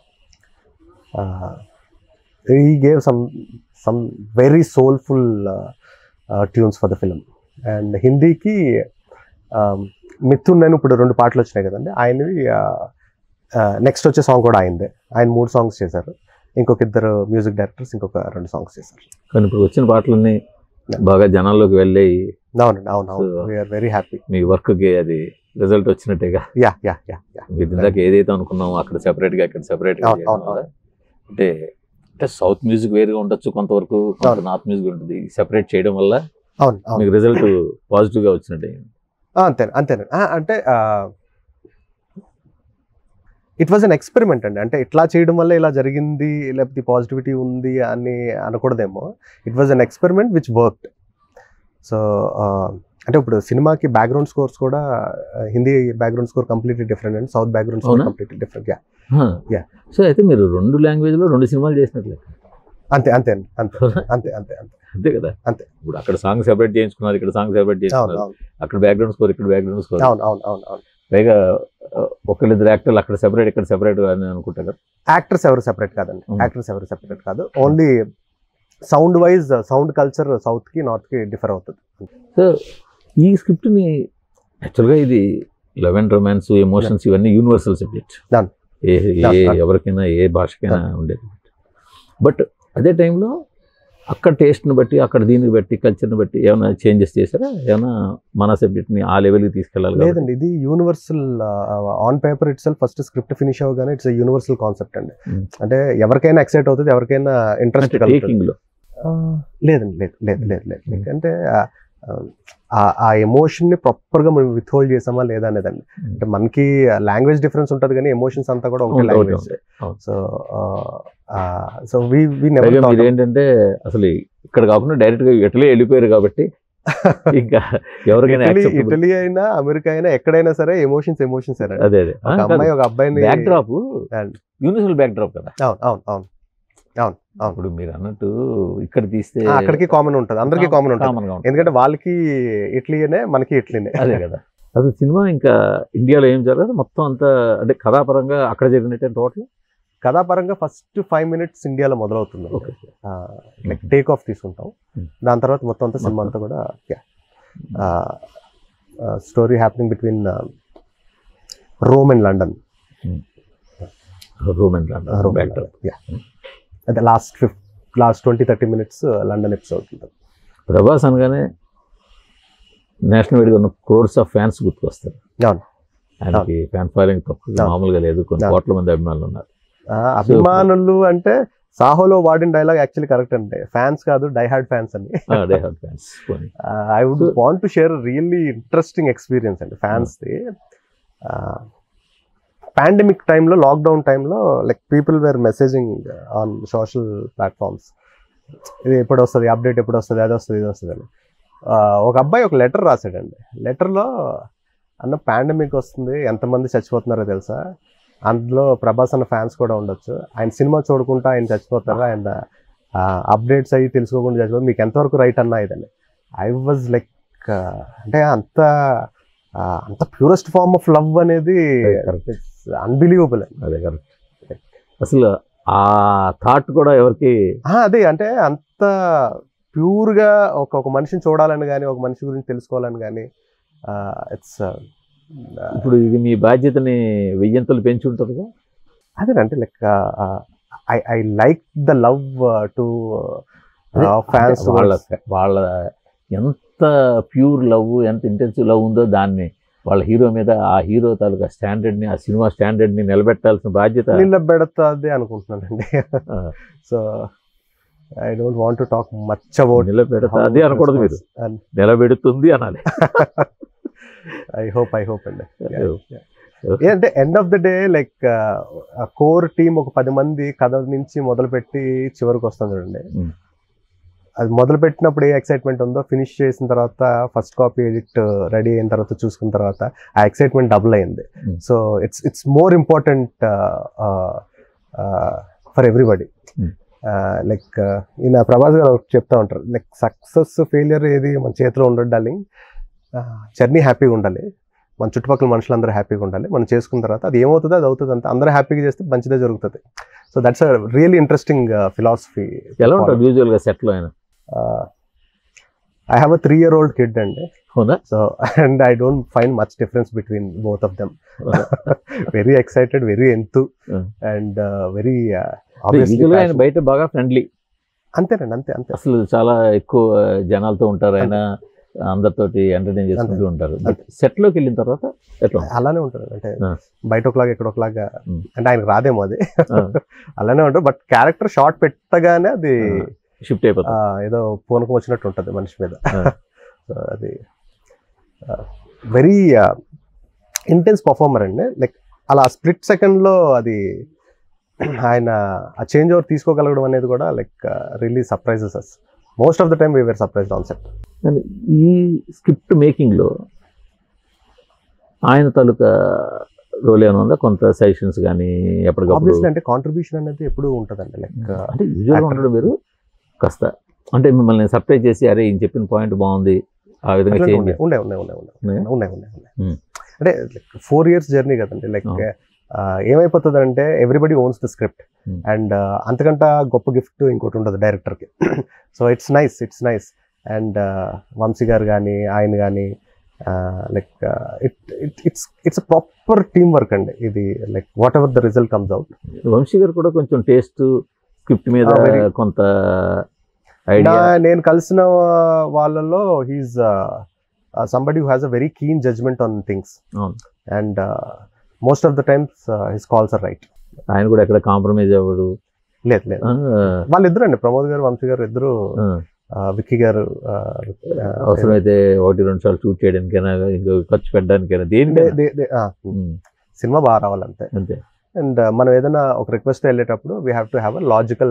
ఈ gave some some very soulful tunes for the film and హిందీకి మిథున్ అని ఇప్పుడు రెండు పాటలు వచ్చినాయి కదండి ఆయనవి నెక్స్ట్ వచ్చే సాంగ్ కూడా ఆయనదే ఆయన మూడు సాంగ్స్ చేశారు ఇంకొక ఇద్దరు మ్యూజిక్ డైరెక్టర్స్ ఇంకొక రెండు సాంగ్స్ చేశారు కానీ ఇప్పుడు వచ్చిన పాటలన్నీ బాగా జనాల్లోకి వెళ్ళి అవునండి అవును అవును So- వీఆర్ వెరీ హ్యాపీ మీ వర్క్కి అది రిజల్ట్ వచ్చినట్టేగా యా యా యా యా మీరు ఇందాక ఏదైతే అనుకున్నామో అక్కడ సెపరేట్గా ఇక్కడ సెపరేట్గా అవును, అవును, అవును. అంటే అంటే సౌత్ మ్యూజిక్ వేరుగా ఉండొచ్చు కొంతవరకు కొంత అవును. నార్త్ మ్యూజిక్ ఉంటుంది సెపరేట్ చేయడం వల్ల అవును అవును మీకు రిజల్ట్ పాజిటివ్గా వచ్చినట్టే ఆ, అంతేనండి అంతేనండి ఆ, అంటే ఇట్ వాజ్ అన్ ఎక్స్పెరిమెంట్ అండి అంటే ఇట్లా చేయడం వల్ల ఇలా జరిగింది లేకపోతే పాజిటివిటీ ఉంది అని అనకూడదేమో it was an experiment which worked so అంటే ఇప్పుడు సినిమాకి బ్యాక్గ్రౌండ్ స్కోర్స్ కూడా ఆ, Hindi background score completely different అండి సౌత్ బ్యాక్గ్రౌండ్ స్కోర్ అవునా? Completely different yeah Yeah. So అయితే మీరు రెండు లాంగ్వేజ్లో రెండు సినిమాలు చేసినట్లే అంతే అంతే అండి అంతే అంతే అంతే అంతే అంతే కదా అంతే. ఇప్పుడు అక్కడ సాంగ్ సెపరేట్ చేయించుకున్నారు ఇక్కడ సాంగ్ సెపరేట్ అవును చేయించుకున్నారు అవును అక్కడ బ్యాక్గ్రౌండ్ స్కోర్ ఇక్కడ బ్యాక్గ్రౌండ్ స్కోర్ అవును అవును అవును అవును పైగా ఆ, ఒకళ్ళిద్దరు యాక్టర్లు అక్కడ సెపరేట్ ఇక్కడ సెపరేట్ అని అనుకుంటా కదా యాక్టర్స్ ఎవరు సెపరేట్ కాదండి Hmm. యాక్టర్స్ ఎవరు సెపరేట్ కాదు only sound wise sound culture south కి నార్త్ కి డిఫర్ అవుతుంది సో ఈ స్క్రిప్ట్ని యాక్చువల్గా ఇది లవ్ అండ్ రొమాన్స్ ఎమోషన్స్ ఇవన్నీ యూనివర్సల్ సబ్జెక్ట్ Done. ఏ Done, ఏ done. ఎవరికైనా ఏ భాషకైనా ఉండేది బట్ అదే టైంలో అక్కడ టేస్ట్ని బట్టి అక్కడ దీన్ని బట్టి కల్చర్ని బట్టి ఏమైనా చేంజెస్ చేశారా ఏమైనా మన సబ్జెక్ట్ని ఆ లెవెల్కి తీసుకెళ్ళాలి కాబట్టి. లేదండి ఇది universal on paper itself first script finish అవ్వగానే ఇట్స్ యూనివర్సల్ కాన్సెప్ట్ అండి Hmm. అంటే ఎవరికైనా ఎక్సైట్ అవుతుంది ఎవరికైనా ఇంట్రెస్ట్ అంటే కలుగుతుంది టేకింగ్లో ఆ, లేదండి లేదు లేదు లేదు లేదు ఎందుకంటే ఆ- ఆ- ఆ ఎమోషన్ ని ప్రాపర్ గా మనం విత్హోల్డ్ చేసామా లేదా అనేదండి అంటే మనకి లాంగ్వేజ్ డిఫరెన్స్ ఉంటుంది కానీ ఎమోషన్స్ అంతా కూడా ఒకటే ఒకటే లాంగ్వేజ్ ఉంటాయి. అవును. సో సో వి వి పైగా మీరు నెవర్ ఏంటంటే అసలు ఇక్కడ కాకుండా డైరెక్ట్గా ఇటలీ వెళ్ళిపోయారు కాబట్టి ఇంకా ఎవరికైనా ఇటలీ acceptable. ఇటలీ అయినా అమెరికా అయినా ఎక్కడైనా సరే ఎమోషన్స్ ఎమోషన్స్ అదే అదే ఒక అమ్మాయి ఒక అబ్బాయిని backdrop And- universal backdrop కదా అవును అవును అవును అవును. ఇప్పుడు మీరు అన్నట్టు ఇక్కడ తీస్తే ఆ, అక్కడికి కామన్ ఉంటుంది అందరికీ కామన్ ఉంటుంది కామన్ గా ఉంటుంది ఎందుకంటే వాళ్ళకి ఇట్లీనే మనకి ఇట్లీనే అదే కదా అసలు సినిమా ఇంకా ఇండియాలో ఏం జరగదు మొత్తం అంతా అంటే కథాపరంగా అక్కడ జరిగినట్టే టోటల్ కథాపరంగా ఫస్ట్ ఫైవ్ మినిట్స్ ఇండియాలో మొదలవుతుంది ఓకే లైక్ టేక్ ఆఫ్ తీసుకుంటాం Hmm. దాని తర్వాత మొత్తం అంతా సినిమా అంతా కూడా story happening between Rome and London Roman Roman బ్యాక్టర్ yeah. అదే లాస్ట్ ఫిఫ్ last twenty thirty minutes London episode ఉంటుంది ప్రభాస్ అనగానే నేషనల్ వైడ్గా ఉన్న క్రోర్స్ ఆఫ్ ఫ్యాన్స్ గుర్తుకొస్తారు అవును. ఆయనకి ఫ్యాన్ ఫాలోయింగ్ తక్కువ అవును. మామూలుగా లేదు కొన్ని అవును. కోట్ల మంది అభిమానులు ఉన్నారు ఆ, అభిమానులు అంటే సాహోలో వాడిన డైలాగ్ యాక్చువల్లీ కరెక్ట్ అంటే ఫ్యాన్స్ కాదు డై హార్డ్ ఫ్యాన్స్ అని they have fans I would want to share really interesting experience అండి ఫ్యాన్స్ది పాండమిక్ టైంలో లాక్డౌన్ టైంలో like people were messaging on social platforms ఇది ఎప్పుడు వస్తుంది అప్డేట్ ఎప్పుడు వస్తుంది అది వస్తుంది ఇది వస్తుంది అని ఆ, ఒక అబ్బాయి ఒక లెటర్ రాశాడండి లెటర్లో అన్న పాండమిక్ వస్తుంది ఎంతమంది చచ్చిపోతున్నారో తెలుసా అందులో ప్రభాస్ అన్న ఫ్యాన్స్ కూడా ఉండొచ్చు ఆయన సినిమా చూడకుండా ఆయన చచ్చిపోతారు ఆయన అప్డేట్స్ అయ్యి తెలుసుకోకుండా చచ్చిపోతారు మీకు ఎంతవరకు రైట్ అన్నా ఇదని ఐ వాజ్ లైక్ అంటే అంత ఆ, అంత ప్యూరెస్ట్ ఫార్మ్ ఆఫ్ లవ్ అనేది correct. అన్బిలీవబుల్ అదే కరెక్ట్ అసలు ఆ థాట్ కూడా ఎవరికి అదే అంటే అంత ప్యూర్గా ఒక ఒక మనిషిని చూడాలని కానీ ఒక మనిషి గురించి తెలుసుకోవాలని కానీ ఇట్స్ ఇప్పుడు ఇది మీ బాధ్యతని వెయ్యంతలు పెంచి ఉంటుందిగా అదేనంటే like I I like the love to fans అంటే వాళ్ళ వాళ్ళ ఎంత ప్యూర్ లవ్ ఎంత ఇంటెన్సివ్ లవ్ ఉందో దాన్ని వాళ్ళ హీరో మీద ఆ హీరో తాలూకా స్టాండర్డ్ ని ఆ సినిమా స్టాండర్డ్ ని నిలబెట్టాల్సిన బాధ్యత నిలబెడతాది అనుకుంటున్నానండి ఆ, so I don't want to talk much about నిలబెడతా అదే అనకూడదు మీరు నిలబెడుతుంది అనాలి ఐ హోప్ ఐ హోప్ అండి అంటే end of the day like core team ఒక పది మంది కథ నుంచి మొదలుపెట్టి చివరికి వస్తుంది చూడండి Mm. అది మొదలు పెట్టినప్పుడు ఏ ఎక్సైట్మెంట్ ఉందో ఫినిష్ చేసిన తర్వాత ఫస్ట్ కాపీ ఎడిట్ రెడీ అయిన తర్వాత చూసుకున్న తర్వాత ఆ ఎక్సైట్మెంట్ డబుల్ అయింది Mm. So it's it's more important for everybody Mm. Like ఈయన ప్రభాస్ గారు ఒకటి చెప్తా ఉంటారు లైక్ సక్సెస్ ఫెయిలియర్ ఏది మన చేతిలో ఉండదు డార్లింగ్ జర్నీ హ్యాపీగా ఉండాలి మన చుట్టుపక్కల మనుషులందరూ హ్యాపీగా ఉండాలి మనం చేసుకున్న తర్వాత అది ఏమవుతుందో అది అవుతుంది అంతే అందరూ హ్యాపీగా చేస్తే మంచిదే జరుగుతుంది so that's a really interesting philosophy ఎలా ఉంటారు యూజువల్ గా సెట్ లో ఆయన I have a three year old kid అండి అవునా so and I don't find much difference between both of them very excited very ఎంతు Mm. అండ్ వెరీ యూజువల్ గా ఆయన బయట బాగా ఫ్రెండ్లీ అంతేనండి అంతే అంతే అసలు చాలా ఎక్కువ జనాలతో ఉంటారు ఆయన అందరితోటి ఎంటర్టైన్ చేసుకుంటూ ఉంటారు బట్ సెట్ లోకి వెళ్ళిన తర్వాత ఎట్లా ఉంటుంది? అలానే ఉంటాడు అంటే Ah. బయట ఒకలాగా ఇక్కడ ఒకలాగా Mm. అంటే ఆయనకు రాదేమో అది ఆ, అలానే ఉంటాడు బట్ క్యారెక్టర్ షార్ట్ పెట్టగానే అది షిఫ్ట్ ఆ, అయిపోతుంది ఏదో పూనకం వచ్చినట్టు ఉంటుంది మనిషి మీద Ah. సో అది వెరీ ఇంటెన్స్ పర్ఫార్మర్ అండి లైక్ అలా స్ప్లిట్ సెకండ్లో అది ఆయన ఆ చేంజ్ ఓవర్ తీసుకోగలగడం అనేది కూడా like really surprises us most of the time we are surprise on set కానీ ఈ స్క్రిప్ట్ మేకింగ్ లో ఆయన తాలూకా రోల్ ఏమైనా ఉందా కొంత సజెషన్స్ కానీ ఎప్పటికప్పుడు ఆబ్వియస్లీ అంటే కాంట్రిబ్యూషన్ అనేది ఎప్పుడు ఉంటుందండి లైక్ అంటే యూజువల్గా actor. ఉండడం మీరు కాస్త అంటే మిమ్మల్ని సర్ప్రైజ్ చేసి అరే ఈయన చెప్పిన పాయింట్ బాగుంది ఆ విధంగా చేంజ్ ఉండే ఉండే ఉండే ఉండే ఉండే ఉన్నాయా? ఉన్నాయి ఉన్నాయి ఉన్నాయి Hmm. అంటే ఫోర్ ఇయర్స్ జర్నీ కదండి లైక్ అవును. ఏమైపోతుంది అంటే everybody owns the script Hmm. And అంతకంట గొప్ప గిఫ్ట్ ఇంకోటి ఉండదు డైరెక్టర్కి so it's nice it's nice and Vamsi garu కానీ ఆయన కానీ like it it it's it's proper team work అండి ఇది like whatever the result comes out Vamsi garu కూడా కొంచెం టేస్ట్ స్క్రిప్ట్ మీద Ah, very- కొంత ఐడియా నేను కలిసిన వాళ్ళలో he's somebody who has a very keen judgement on things అవును. And most of the times his calls are right ఆయన కూడా ఎక్కడ కాంప్రమైజ్ అవ్వడు లేదు లేదు ఆ, వాళ్ళిద్దరు అండి ప్రమోద్ గారు వంశీ గారు ఇద్దరు ఆ, విక్కీ గారు ఆ, అవసరమైతే ఒకటి రెండు సార్లు షూట్ చేయడానికైనా ఇంకో ఖర్చు పెట్టడానికైనా దే- దేనికైనా దే- దే- ఆ, ఉమ్, సినిమా బాగా రావాలంతే అంతే అండ్ మనం ఏదైనా ఒక రిక్వెస్ట్ వెళ్ళేటప్పుడు we have to have a logical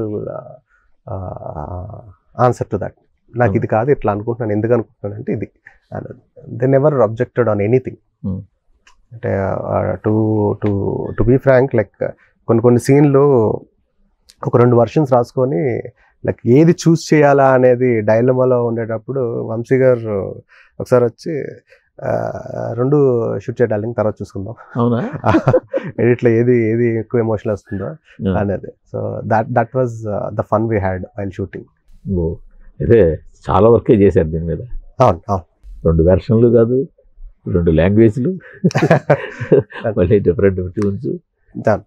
answer to that నాకు ఇది కాదు ఇట్లా అనుకుంటున్నాను ఎందుకు అనుకుంటున్నాను అంటే ఇది they never objected on anything Hmm. అంటే to to to be frank like కొన్ని కొన్ని సీన్లు ఒక రెండు వర్షన్స్ రాసుకొని లైక్ ఏది చూస్ చేయాలా అనేది డైలమాలో ఉండేటప్పుడు వంశీ గారు ఒకసారి వచ్చి ఆ, రెండు షూట్ చేయాలి తర్వాత చూసుకుందాం అవునా ఎడిట్లో ఏది ఏది ఎక్కువ ఎమోషన్ వస్తుందో Yeah. అనేది so that that was the fun we had while shooting ఓ అయితే చాలా వర్కే చేశారు దీని మీద అవును అవును రెండు వెర్షన్లు కాదు రెండు లాంగ్వేజ్లు మళ్ళీ డిఫరెంట్ ట్యూన్స్ Done.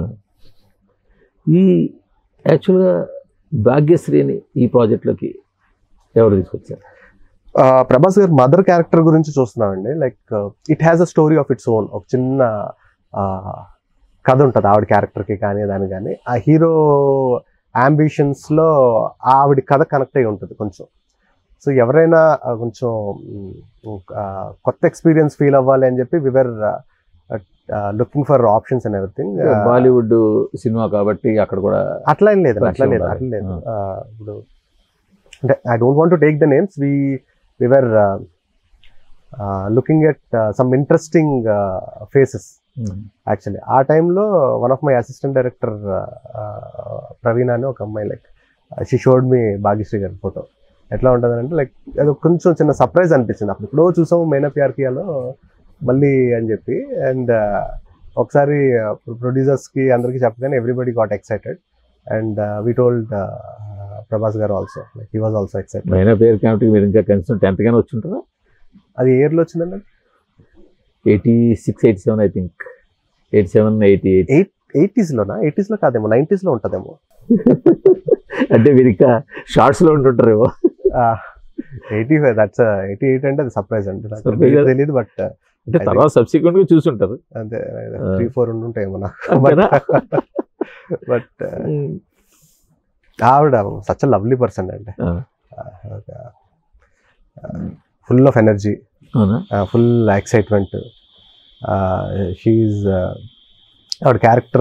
ఈ యాక్చువల్గా భాగ్యశ్రీని ఈ ప్రాజెక్ట్లోకి ఎవరు తీసుకొచ్చారు ఆ, ప్రభాస్ గారు మదర్ క్యారెక్టర్ గురించి చూస్తున్నామండి like it has a story of its own ఒక చిన్న ఆ, కథ ఉంటుంది ఆవిడ క్యారెక్టర్కి కానీ దాని కానీ ఆ హీరో అంబిషన్స్లో ఆవిడ కథ కనెక్ట్ అయి ఉంటుంది కొంచెం సో ఎవరైనా ఆ, కొంచెం మ్, ఆ, కొత్త ఎక్స్పీరియన్స్ ఫీల్ అవ్వాలి అని చెప్పి we were looking for options and everything Bollywood సినిమా కాబట్టి అక్కడ కూడా అట్లా ఏం లేదు అట్లా లేదు ఉండాలి. అట్లా లేదు ఆ, ఇప్పుడు అంటే I don't want to take the names we we were looking at some interesting faces actually ఆ టైంలో one of my assistant director Praveena అని ఒక అమ్మాయి like she showed me Bhagyashree గారి ఫోటో ఎట్లా ఉంటుంది అంటే లైక్ అది కొంచెం చిన్న సర్ప్రైజ్ అనిపించింది అప్పుడు ఎప్పుడో చూసాము మైనా ప్యార్కియాలో మళ్ళీ అని చెప్పి అండ్ ఒకసారి ప్రొడ్యూసర్స్కి అందరికీ చెప్పగానే everybody got excited and we told Prabhas garu also like he was also excited మైన పేరు కాబట్టి మీరు ఇంకా కనీసం టెన్త్ గానే వచ్చి ఉంటారా అది ఏ ఇయర్లో వచ్చిందండి eighty six eighty seven I think eighty seven eighty eight ఎయిటీస్లోనా ఎయిటీస్లో కాదేమో నైంటీస్లో ఉంటుందేమో అంటే మీరు ఇంకా షార్ట్స్ లో ఉంటుంటారేమో eighty five that's eighty eight అంటే అది సర్ప్రైజ్ అండి నాకు Surprise. తెలియదు బట్ అంటే తర్వాత సబ్సిక్వెంట్ గా చూసుంటారు అంతే ఆ. త్రీ ఫోర్ ఉండుంటాయేమో నాకు అంతేనా? బట్ ఆవిడ సచ్ లవ్లీ పర్సన్ అండి ఆ. ఫుల్ ఆఫ్ ఎనర్జీ అవునా ఫుల్ ఎక్సైట్మెంట్ షీఈ్ ఆవిడ character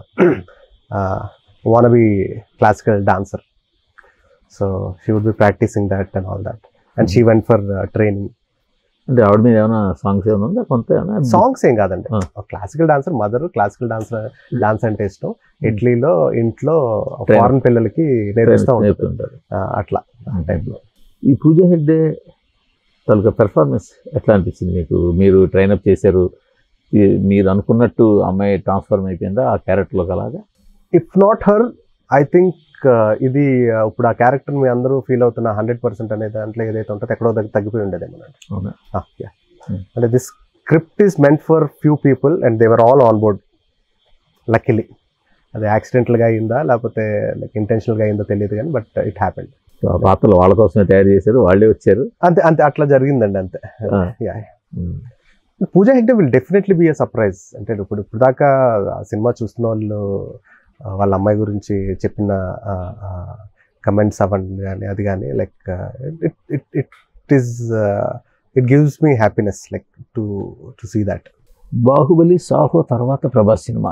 wanna be classical dancer so she would be practising that and all that and she went for training అంటే ఆవిడ మీద ఏమైనా సాంగ్స్ ఏమైనా ఉందా కొంత ఏమైనా? సాంగ్స్ ఏం కాదండి ఆ. Classical dancer mother classical dancer dance అంటే ఇష్టం ఇటలీలో ఇంట్లో Trainer. ఫారెన్ పిల్లలకి నేర్పిస్తూ ఉంటుంది నేర్పుతుంటారు ఆ, అట్లా ఆ టైప్లో ఈ పూజ హెగ్డే తాలూకా పెర్ఫార్మెన్స్ ఎట్లా అనిపించింది మీకు మీరు ట్రైనప్ చేశారు ఈ- మీరు అనుకున్నట్టు అమ్మాయి ట్రాన్స్ఫార్మ్ అయిపోయిందా ఆ క్యారెక్టర్లోకి అలాగా if not her I think ఇది uh, ఇప్పుడు ఆ క్యారెక్టర్ మీ అందరూ ఫీల్ అవుతున్న హండ్రెడ్ పర్సెంట్ అనే దాంట్లో ఏదైతే ఉంటుందో ఎక్కడో దగ్గర తగ్గిపోయి ఉండేదేమో అవునా Hmm. అంటే this script is meant for few people and they were all on board luckily అది యాక్సిడెంటల్గా అయిందా లేకపోతే లైక్ ఇంటెన్షనల్గా అయిందో తెలియదు కానీ బట్ ఇట్ హ్యాపెండ్ సో ఆ పాత్రలు వాళ్ళ కోసమే తయారు చేశారు వాళ్ళే వచ్చారు అంతే అంతే అట్లా జరిగిందండి అంతే ఆ. Yeah. Um. Pooja Hegde will definitely be a surprise అంటే ఇప్పుడు ఇప్పుడు దాకా ఆ సినిమా చూస్తున్న వాళ్ళు ఆ, వాళ్ళ అమ్మాయి గురించి చెప్పిన కమెంట్స్ అవ్వండి కానీ అది కానీ like it it it is it gives me happiness like to to see that Baahubali Saaho తర్వాత ప్రభాస్ సినిమా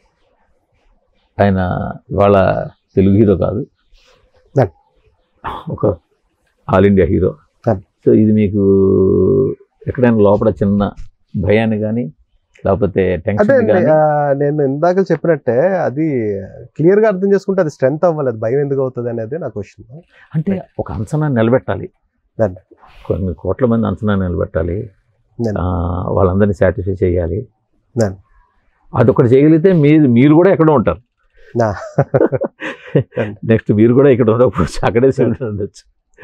ఆయన ఇవాళ తెలుగు హీరో కాదు Right. ఒక all India hero Right. So ఇది మీకు ఎక్కడైనా లోపల చిన్న భయాన్ని కానీ లేకపోతే అదే టెన్షన్ అండి, కానీ ఆ, నేను ఇందాక చెప్పినట్టే అది క్లియర్ గా అర్థం చేసుకుంటే అది స్ట్రెంత్ అవ్వాలి అది భయం ఎందుకు అవుతుంది అనేది నా క్వశ్చన్ అంటే ఒక అంచనా నిలబెట్టాలి Right. కొన్ని కోట్ల మంది అంచనా నిలబెట్టాలి Right. ఆ, వాళ్ళందరినీ సాటిస్ఫై చేయాలి Right. అదొకటి చేయగలిగితే మీరు మీరు కూడా ఎక్కడో ఉంటారు నా నెక్స్ట్ మీరు కూడా ఇక్కడ ఉండకపోవచ్చు అక్కడే సెటిల్ ఉండొచ్చు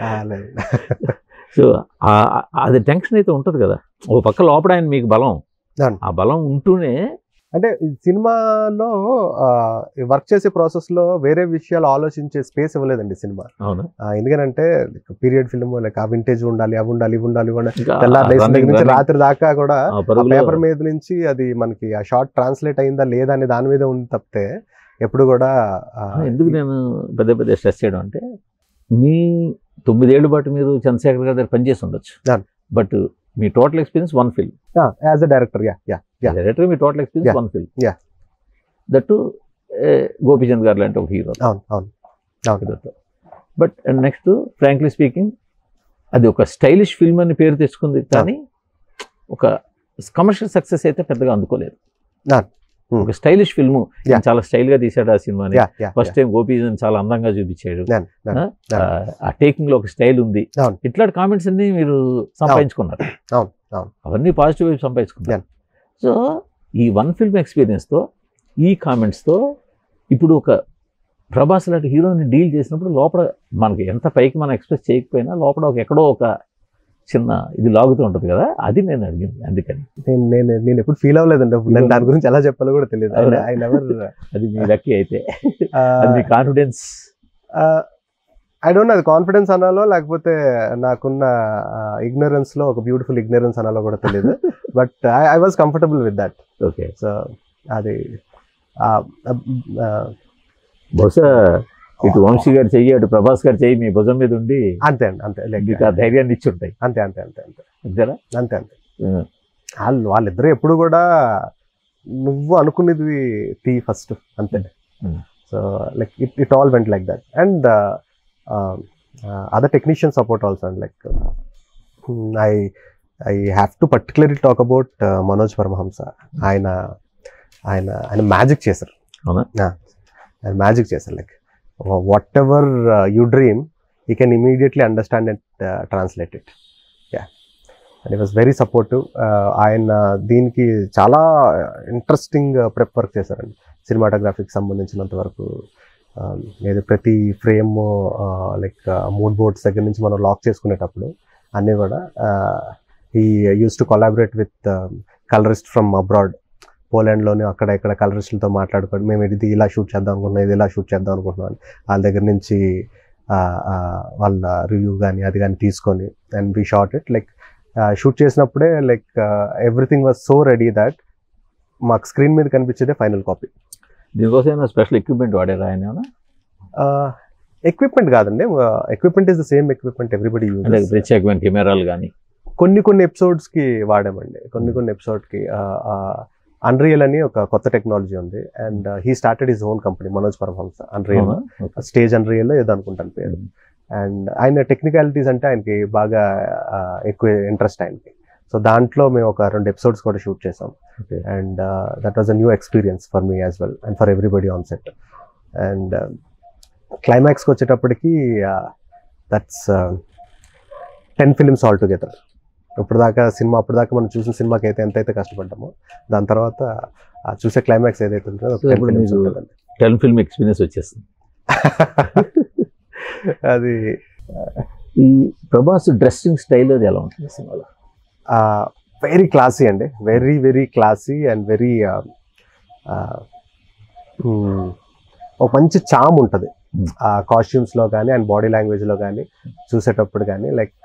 సో ఆ- అది టెన్షన్ అయితే ఉంటుంది కదా ఓ పక్క లోపల ఆయన మీకు బలం అవును. ఆ బలం ఉంటూనే అంటే ఈ సినిమాలో వర్క్ చేసే ప్రాసెస్ లో వేరే విషయాలు ఆలోచించే స్పేస్ ఇవ్వలేదండి సినిమా అవును ఆ, ఎందుకంటే పీరియడ్ ఫిల్మ్ లైక్ ఆ వింటేజ్ ఉండాలి అవి ఉండాలి ఇవి ఉండాలి ఇవి ఉండాలి ఇంకా తెల్లారి లేచిన running, దగ్గర నుంచి running, రాత్రి దాకా కూడా ఆ ఆ పరుగులో పేపర్ మీద నుంచి అది మనకి ఆ షార్ట్ ట్రాన్స్లేట్ అయిందా లేదా అనే దాని మీద ఉంది తప్పితే ఎప్పుడు కూడా ఆ, ఎందుకు నేను పెద్ద పెద్ద స్ట్రెస్ చేయడం అంటే మీ తొమ్మిదేళ్ల పాటు మీరు చంద్రశేఖర్ గారి దగ్గర పనిచేసి ఉండొచ్చు అవును. బట్ మీ total experience one film as a director yeah yeah Yeah. Director మీ total experience Yeah. One film Yeah. That Gopichand garu లాంటి ఒక హీరో అవును అవును అవును బట్ నెక్స్ట్ ఫ్రాంక్లీ స్పీకింగ్ అది ఒక స్టైలిష్ ఫిల్మ్ అని పేరు తెచ్చుకుంది కానీ ఒక కమర్షియల్ సక్సెస్ అయితే పెద్దగా అందుకోలేదు Ah. Hmm. ఒక స్టైలిష్ ఫిల్మ్ Yeah. చాలా స్టైల్ గా తీశాడు ఆ సినిమాని yeah yeah first time Gopichand చాలా అందంగా చూపించాడు Yeah, yeah, ఆ, yeah. ఆ టేకింగ్ లో ఒక స్టైల్ ఉంది అవును. ఇట్లాంటి కామెంట్స్ అన్ని మీరు సంపాదించుకున్నారు అవును, అవును. అవన్నీ పాజిటివ్ వైపు సంపాదించుకున్నారు Yeah. సో ఈ వన్ ఫిల్మ్ ఎక్స్పీరియన్స్ తో ఈ కామెంట్స్ తో ఇప్పుడు ఒక ప్రభాస్ లాంటి హీరోని డీల్ చేసినప్పుడు లోపల మనకి ఎంత పైకి మనం ఎక్స్ప్రెస్ చేయకపోయినా లోపల ఒక ఎక్కడో ఒక చిన్న ఇది లాగుతూ ఉంటుంది కదా అది నేను అడిగింది అందుకని నేను నేను నేను ఎప్పుడు ఫీల్ అవ్వలేదండి నేను దాని గురించి ఎలా చెప్పాలో కూడా తెలియదు అవునా? ఐ నెవర్ అది మీ లక్కీ అయితే అది మీ కాన్ఫిడెన్స్ ఐ డోంట్ అది కాన్ఫిడెన్స్ అనాలో లేకపోతే నాకున్న ఇగ్నరెన్స్ లో ఒక బ్యూటిఫుల్ ఇగ్నరెన్స్ అనాలో కూడా తెలియదు but I was comfortable with that okay so అది ఆ, ఆ, బహుశా ఇటు వంశీ గారు చెయ్యి అటు ప్రభాస్ గారు చెయ్యి మీ భుజం మీద ఉండి అంతే అండి అంతే like, మీకు ఆ ధైర్యాన్ని ఇచ్చి ఉంటాయి అంతే అంతే అంతే అంతే అంతేనా అంతే అంతే వాళ్ళు వాళ్ళిద్దరూ ఎప్పుడు కూడా నువ్వు అనుకునేది తీ ఫస్ట్ అంతే Hmm. So like it it all went like that and other technician support also and like I I have to particularly talk about Manoj Paramahamsa ఆయన ఆయన ఆయన మ్యాజిక్ చేశారు అవునా? Yeah. ఆయన మ్యాజిక్ చేశారు like whatever you dream you can immediately understand and translate it yeah and was very supportive ఆయన దీనికి చాలా ఇంట్రెస్టింగ్ ప్రెప్ వర్క్ చేశారండి సినిమాటోగ్రఫీకి సంబంధించినంత వరకు um, ఏదో ప్రతి ఫ్రేమ్ లైక్ మూడ్ బోర్డ్స్ దగ్గర నుంచి మనం లాక్ చేసుకునేటప్పుడు అన్నీ కూడా ఈ use to collaborate with colourist from abroad పోలాండ్లోని అక్కడ ఇక్కడ కలరిస్టులతో మాట్లాడుకోండి మేము ఇది ఇలా షూట్ చేద్దాం అనుకుంటున్నాం ఇది ఇలా షూట్ చేద్దాం అనుకుంటున్నాం అని వాళ్ళ దగ్గర నుంచి ఆ, ఆ, వాళ్ళ రివ్యూ కానీ అది కానీ తీసుకొని and we shot it like shoot చేసినప్పుడే like everything was so ready that మాకు స్క్రీన్ మీద కనిపించేదే ఫైనల్ కాపీ దీనికోసం ఏమైనా స్పెషల్ ఎక్విప్మెంట్ వాడారా ఆయన ఏమైనా? ఎక్విప్మెంట్ కాదండి equipment is the same equipment everybody అంటే యూజ్ ప్రత్యేకమైన కెమెరాలు కానీ కొన్ని కొన్ని ఎపిసోడ్స్ కి వాడామండి కొన్ని కొన్ని ఎపిసోడ్ కి అన్రియల్ అని ఒక కొత్త టెక్నాలజీ ఉంది and he started his own company Manoj Paramahamsa Unreal Stage Unreal ఏదో అనుకుంటాను పేరు అండ్ ఆయన టెక్నికాలిటీస్ అంటే ఆయనకి బాగా ఆ, ఎక్కువ ఇంట్రెస్ట్ ఆయనకి సో దాంట్లో మేము ఒక రెండు ఎపిసోడ్స్ కూడా షూట్ చేసాం Okay. And that was a new experience for me as well and for everybody on set and క్లైమాక్స్కి వచ్చేటప్పటికి that's ten films all together ఇప్పుడు దాకా సినిమా అప్పుడు దాకా మనం చూసిన సినిమాకి అయితే ఎంతైతే కష్టపడ్డామో దాని తర్వాత ఆ చూసే క్లైమాక్స్ ఏదైతే ఉంటుందో So, ఇప్పుడు మీకు- టెన్ ఫిల్మ్ ఎక్స్పీరియన్స్ వచ్చేస్తుంది అది ఈ ప్రభాస్ డ్రెస్సింగ్ స్టైల్ అది ఎలా ఉంటుంది సినిమాలో వెరీ క్లాసీ అండి very very classy and very ఒక మంచి చామ్ ఉంటుంది Hmm. ఆ కాస్ట్యూమ్స్లో కానీ అండ్ బాడీ లాంగ్వేజ్లో కానీ చూసేటప్పుడు కానీ లైక్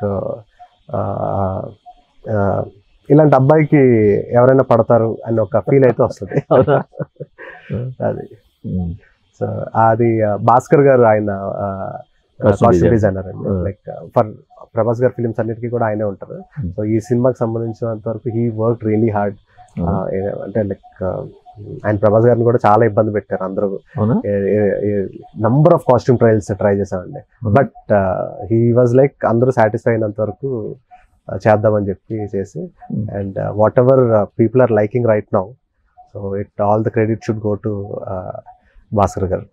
ఇలాంటి అబ్బాయికి ఎవరైనా పడతారు అని ఒక ఫీల్ అయితే వస్తుంది అవునా? అది ఉమ్. సో అది ఆ, భాస్కర్ గారు ఆయన Costume కాస్ట్యూమ్ design. డిజైనర్ అండి Hmm. లైక్ ఫర్ ప్రభాస్ గారి ఫిలిమ్స్ అన్నిటికీ కూడా ఆయనే ఉంటారు Hmm. సో ఈ సినిమాకి సంబంధించినంత వరకు హీ వర్క్ రియలీ హార్డ్ అంటే లైక్ ఆయన ప్రభాస్ గారిని కూడా చాలా ఇబ్బంది పెట్టారు అందరూ అవునా number of costume trials try చేసామండి అవునా? బట్ హీ వాజ్ లైక్ అందరూ సాటిస్ఫై అయినంత వరకు uh, చేద్దామని చెప్పి చేసి Hmm. And whatever people are liking right now so it all the credit should go to Bhaskar garu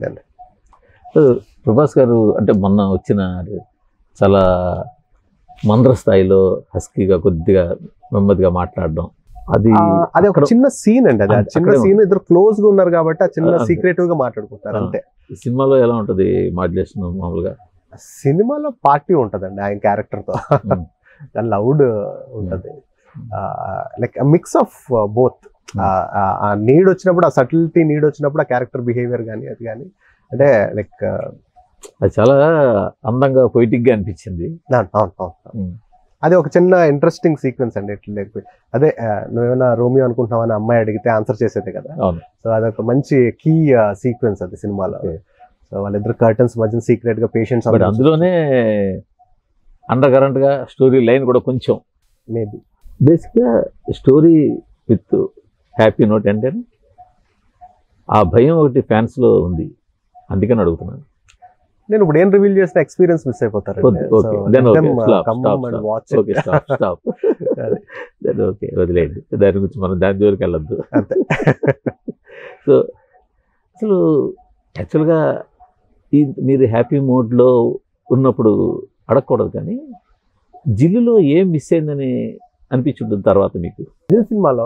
so Prabhas గారు అంటే మొన్న వచ్చిన అది చాలా మంద్ర స్థాయిలో హస్కీగా కొద్దిగా నెమ్మదిగా మాట్లాడడం అది ఆ, అది ఒక అక్కడ- చిన్న సీన్ అండి అది ఆ అంతే, చిన్న అక్కడే సీన్ ఇద్దరు క్లోజ్ గా ఉన్నారు కాబట్టి ఆ చిన్న అంతే. సీక్రెటివ్ గా మాట్లాడుకుంటారు ఆ. అంతే ఈ సినిమాలో ఎలా ఉంటుంది మాడ్యులేషన్ మామూలుగా సినిమాలో పార్టీ ఉంటదండి ఆయన క్యారెక్టర్ తో Hmm. దాని లౌడ్ ఉంటది లైక్ మిక్స్ ఆఫ్ బోత్ ఆ నీడ్ వచ్చినప్పుడు ఆ సటిలిటీ నీడ్ వచ్చినప్పుడు ఆ క్యారెక్టర్ బిహేవియర్ కానీ అది కానీ అంటే లైక్ అది చాలా అందంగా పొయిటిక్ గా అనిపించింది అవును అవును ఉమ్. అది ఒక చిన్న ఇంట్రెస్టింగ్ సీక్వెన్స్ అండి ఇట్లా లేకపోతే అదే ఆ, నువ్వేమైనా రోమియో అనుకుంటున్నావు అని అమ్మాయి అడిగితే ఆన్సర్ చేసేదే కదా అవును సో అదొక మంచి కీ సీక్వెన్స్ అది సినిమాలో Okay. సో వాళ్ళిద్దరు కర్టన్స్ మధ్య సీక్రెట్ గా పేషెంట్స్ బట్ అందులోనే అండర్ కరెంట్ గా స్టోరీ లైన్ కూడా కొంచెం మేబీ బేసిక్గా స్టోరీ విత్ హ్యాపీ నోట్ అంటే ఆ భయం ఒకటి ఫ్యాన్స్ లో ఉంది అందుకని అడుగుతున్నాను నేను ఇప్పుడు ఏం రివీల్ చేసిన ఎక్స్పీరియన్స్ మిస్ అయిపోతారు okay okay then okay stop stop watch okay stop stop అదే. దెన్ ఓకే వదిలేయండి దాని గురించి మనం దాని జోలికి వెళ్ళొద్దు అంతే సో అసలు యాక్చువల్గా ఈ మీరు హ్యాపీ మోడ్లో ఉన్నప్పుడు అడగకూడదు కానీ జిల్లులో ఏం మిస్ అయిందని అనిపించుంటుంది తర్వాత మీకు ఈ సినిమాలో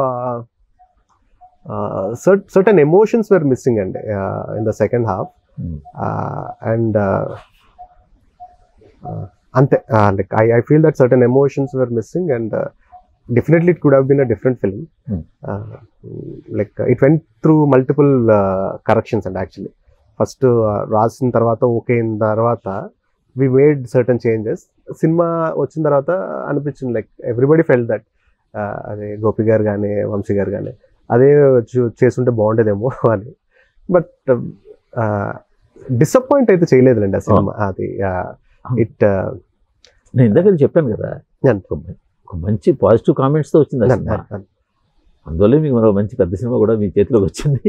సర్టన్ ఎమోషన్స్ వేర్ మిస్సింగ్ అండి in the second half Hmm. And అంతే like I I feel that certain emotions were missing and definitely it could have been a different film Hmm. Like it went through multiple corrections and actually first రాసిన తర్వాత ఓకే అయిన తర్వాత we made certain changes cinema వచ్చిన తర్వాత అనిపించింది లైక్ ఎవ్రీబడి ఫెల్ దట్ అదే గోపి గారు కానీ వంశీ గారు కానీ అదే చూ- చేసుంటే బాగుండేదేమో అని బట్ డిసప్పాయింట్ అయితే చేయలేదులేండి ఆ సినిమా అది ఇట్ నేను ఇందాక చెప్పాను కదా Yeah. ఒక మ- ఒక మంచి పాజిటివ్ కామెంట్స్ తో వచ్చింది ఆ సినిమా అందువల్ల మీకు మరో మంచి పెద్ద సినిమా కూడా మీ చేతిలోకి వచ్చింది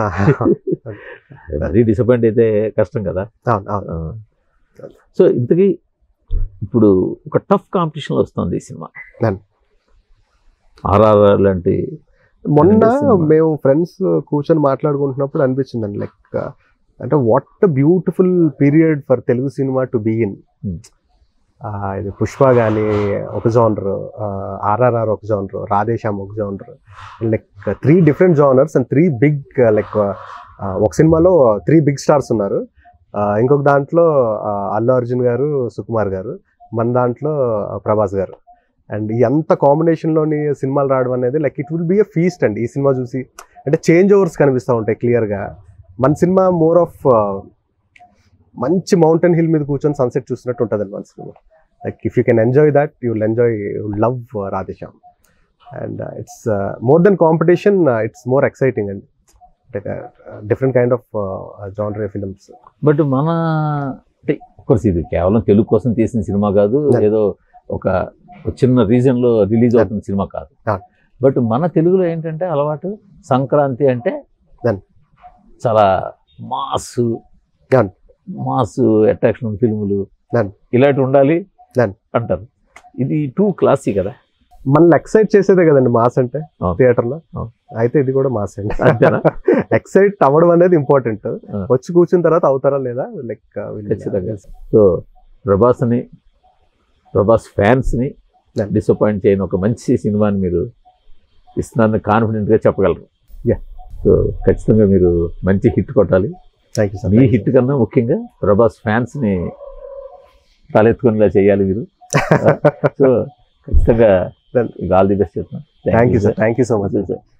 మరీ డిసప్పాయింట్ అయితే కష్టం కదా అవును అవును సో ఇంతకీ ఇప్పుడు ఒక టఫ్ కాంపిటీషన్లో వస్తుంది ఈ సినిమా అవును. ఆర్ఆర్ లాంటి మొన్న Tremendous cinema. మేము ఫ్రెండ్స్ కూర్చొని మాట్లాడుకుంటున్నప్పుడు అనిపించిందండి లైక్ అంటే what beautiful period for Telugu cinema to be in Hmm. ఇది పుష్ప కానీ ఒక జానర్ ఆర్ఆర్ఆర్ ఒక జానర్ రాధేశ్యామ్ ఒక genre like three different genres and three big like ఒక సినిమాలో త్రీ బిగ్ స్టార్స్ ఉన్నారు Uh, ఇంకొక దాంట్లో uh, అల్లు అర్జున్ గారు సుకుమార్ గారు మన దాంట్లో uh, ప్రభాస్ గారు అండ్ ఎంత కాంబినేషన్లోని సినిమాలు రావడం అనేది like it will be a feast అండి ఈ సినిమా చూసి అంటే చేంజ్ ఓవర్స్ కనిపిస్తూ ఉంటాయి క్లియర్గా మన సినిమా మోర్ ఆఫ్ మంచి మౌంటైన్ హిల్ మీద కూర్చొని సన్సెట్ చూసినట్టు ఉంటుంది మన cinema like if you can enjoy that you will enjoy you love Radhe Shyam and it's more then competition it's more exciting అండి different kind of genre films but మన అంటే కోర్స్ ఇది కేవలం తెలుగు కోసం తీసిన సినిమా కాదు Yeah. ఏదో ఒక ఒక చిన్న రీజన్ లో రిలీజ్ అవుతున్న సినిమా కాదు Yeah. బట్ మన తెలుగులో ఏంటంటే అలవాటు సంక్రాంతి అంటే Yeah. చాలా మాస్ Yeah. మాస్ అట్రాక్షన్ ఫిల్ములు Yeah. ఇలాంటి ఉండాలి Yeah. అంటారు ఇది టూ క్లాసీ కదా మనల్ని ఎక్సైట్ చేసేదే కదండి మాస్ అంటే అవును. థియేటర్లో అవును. అయితే ఇది కూడా మాస్ అండి అంతేనా ఎక్సైట్ అవ్వడం అనేది ఇంపార్టెంట్ ఆ. వచ్చి కూర్చున్న తర్వాత అవుతారా లేదా లైక్ ఖచ్చితంగా సో ప్రభాస్ని ప్రభాస్ ఫ్యాన్స్ని Yeah. డిసప్పాయింట్ చేయని ఒక మంచి సినిమాని మీరు ఇస్తున్నారని కాన్ఫిడెంట్గా చెప్పగలరు Yeah. సో ఖచ్చితంగా మీరు మంచి హిట్ కొట్టాలి థ్యాంక్ యూ సార్ మీ హిట్ కన్నా ముఖ్యంగా ప్రభాస్ ఫ్యాన్స్ని తలెత్తుకునేలా చేయాలి మీరు సో ఖచ్చితంగా Then- ఆల్ ది బెస్ట్ చెప్తున్నాను thank you sir thank you so much sir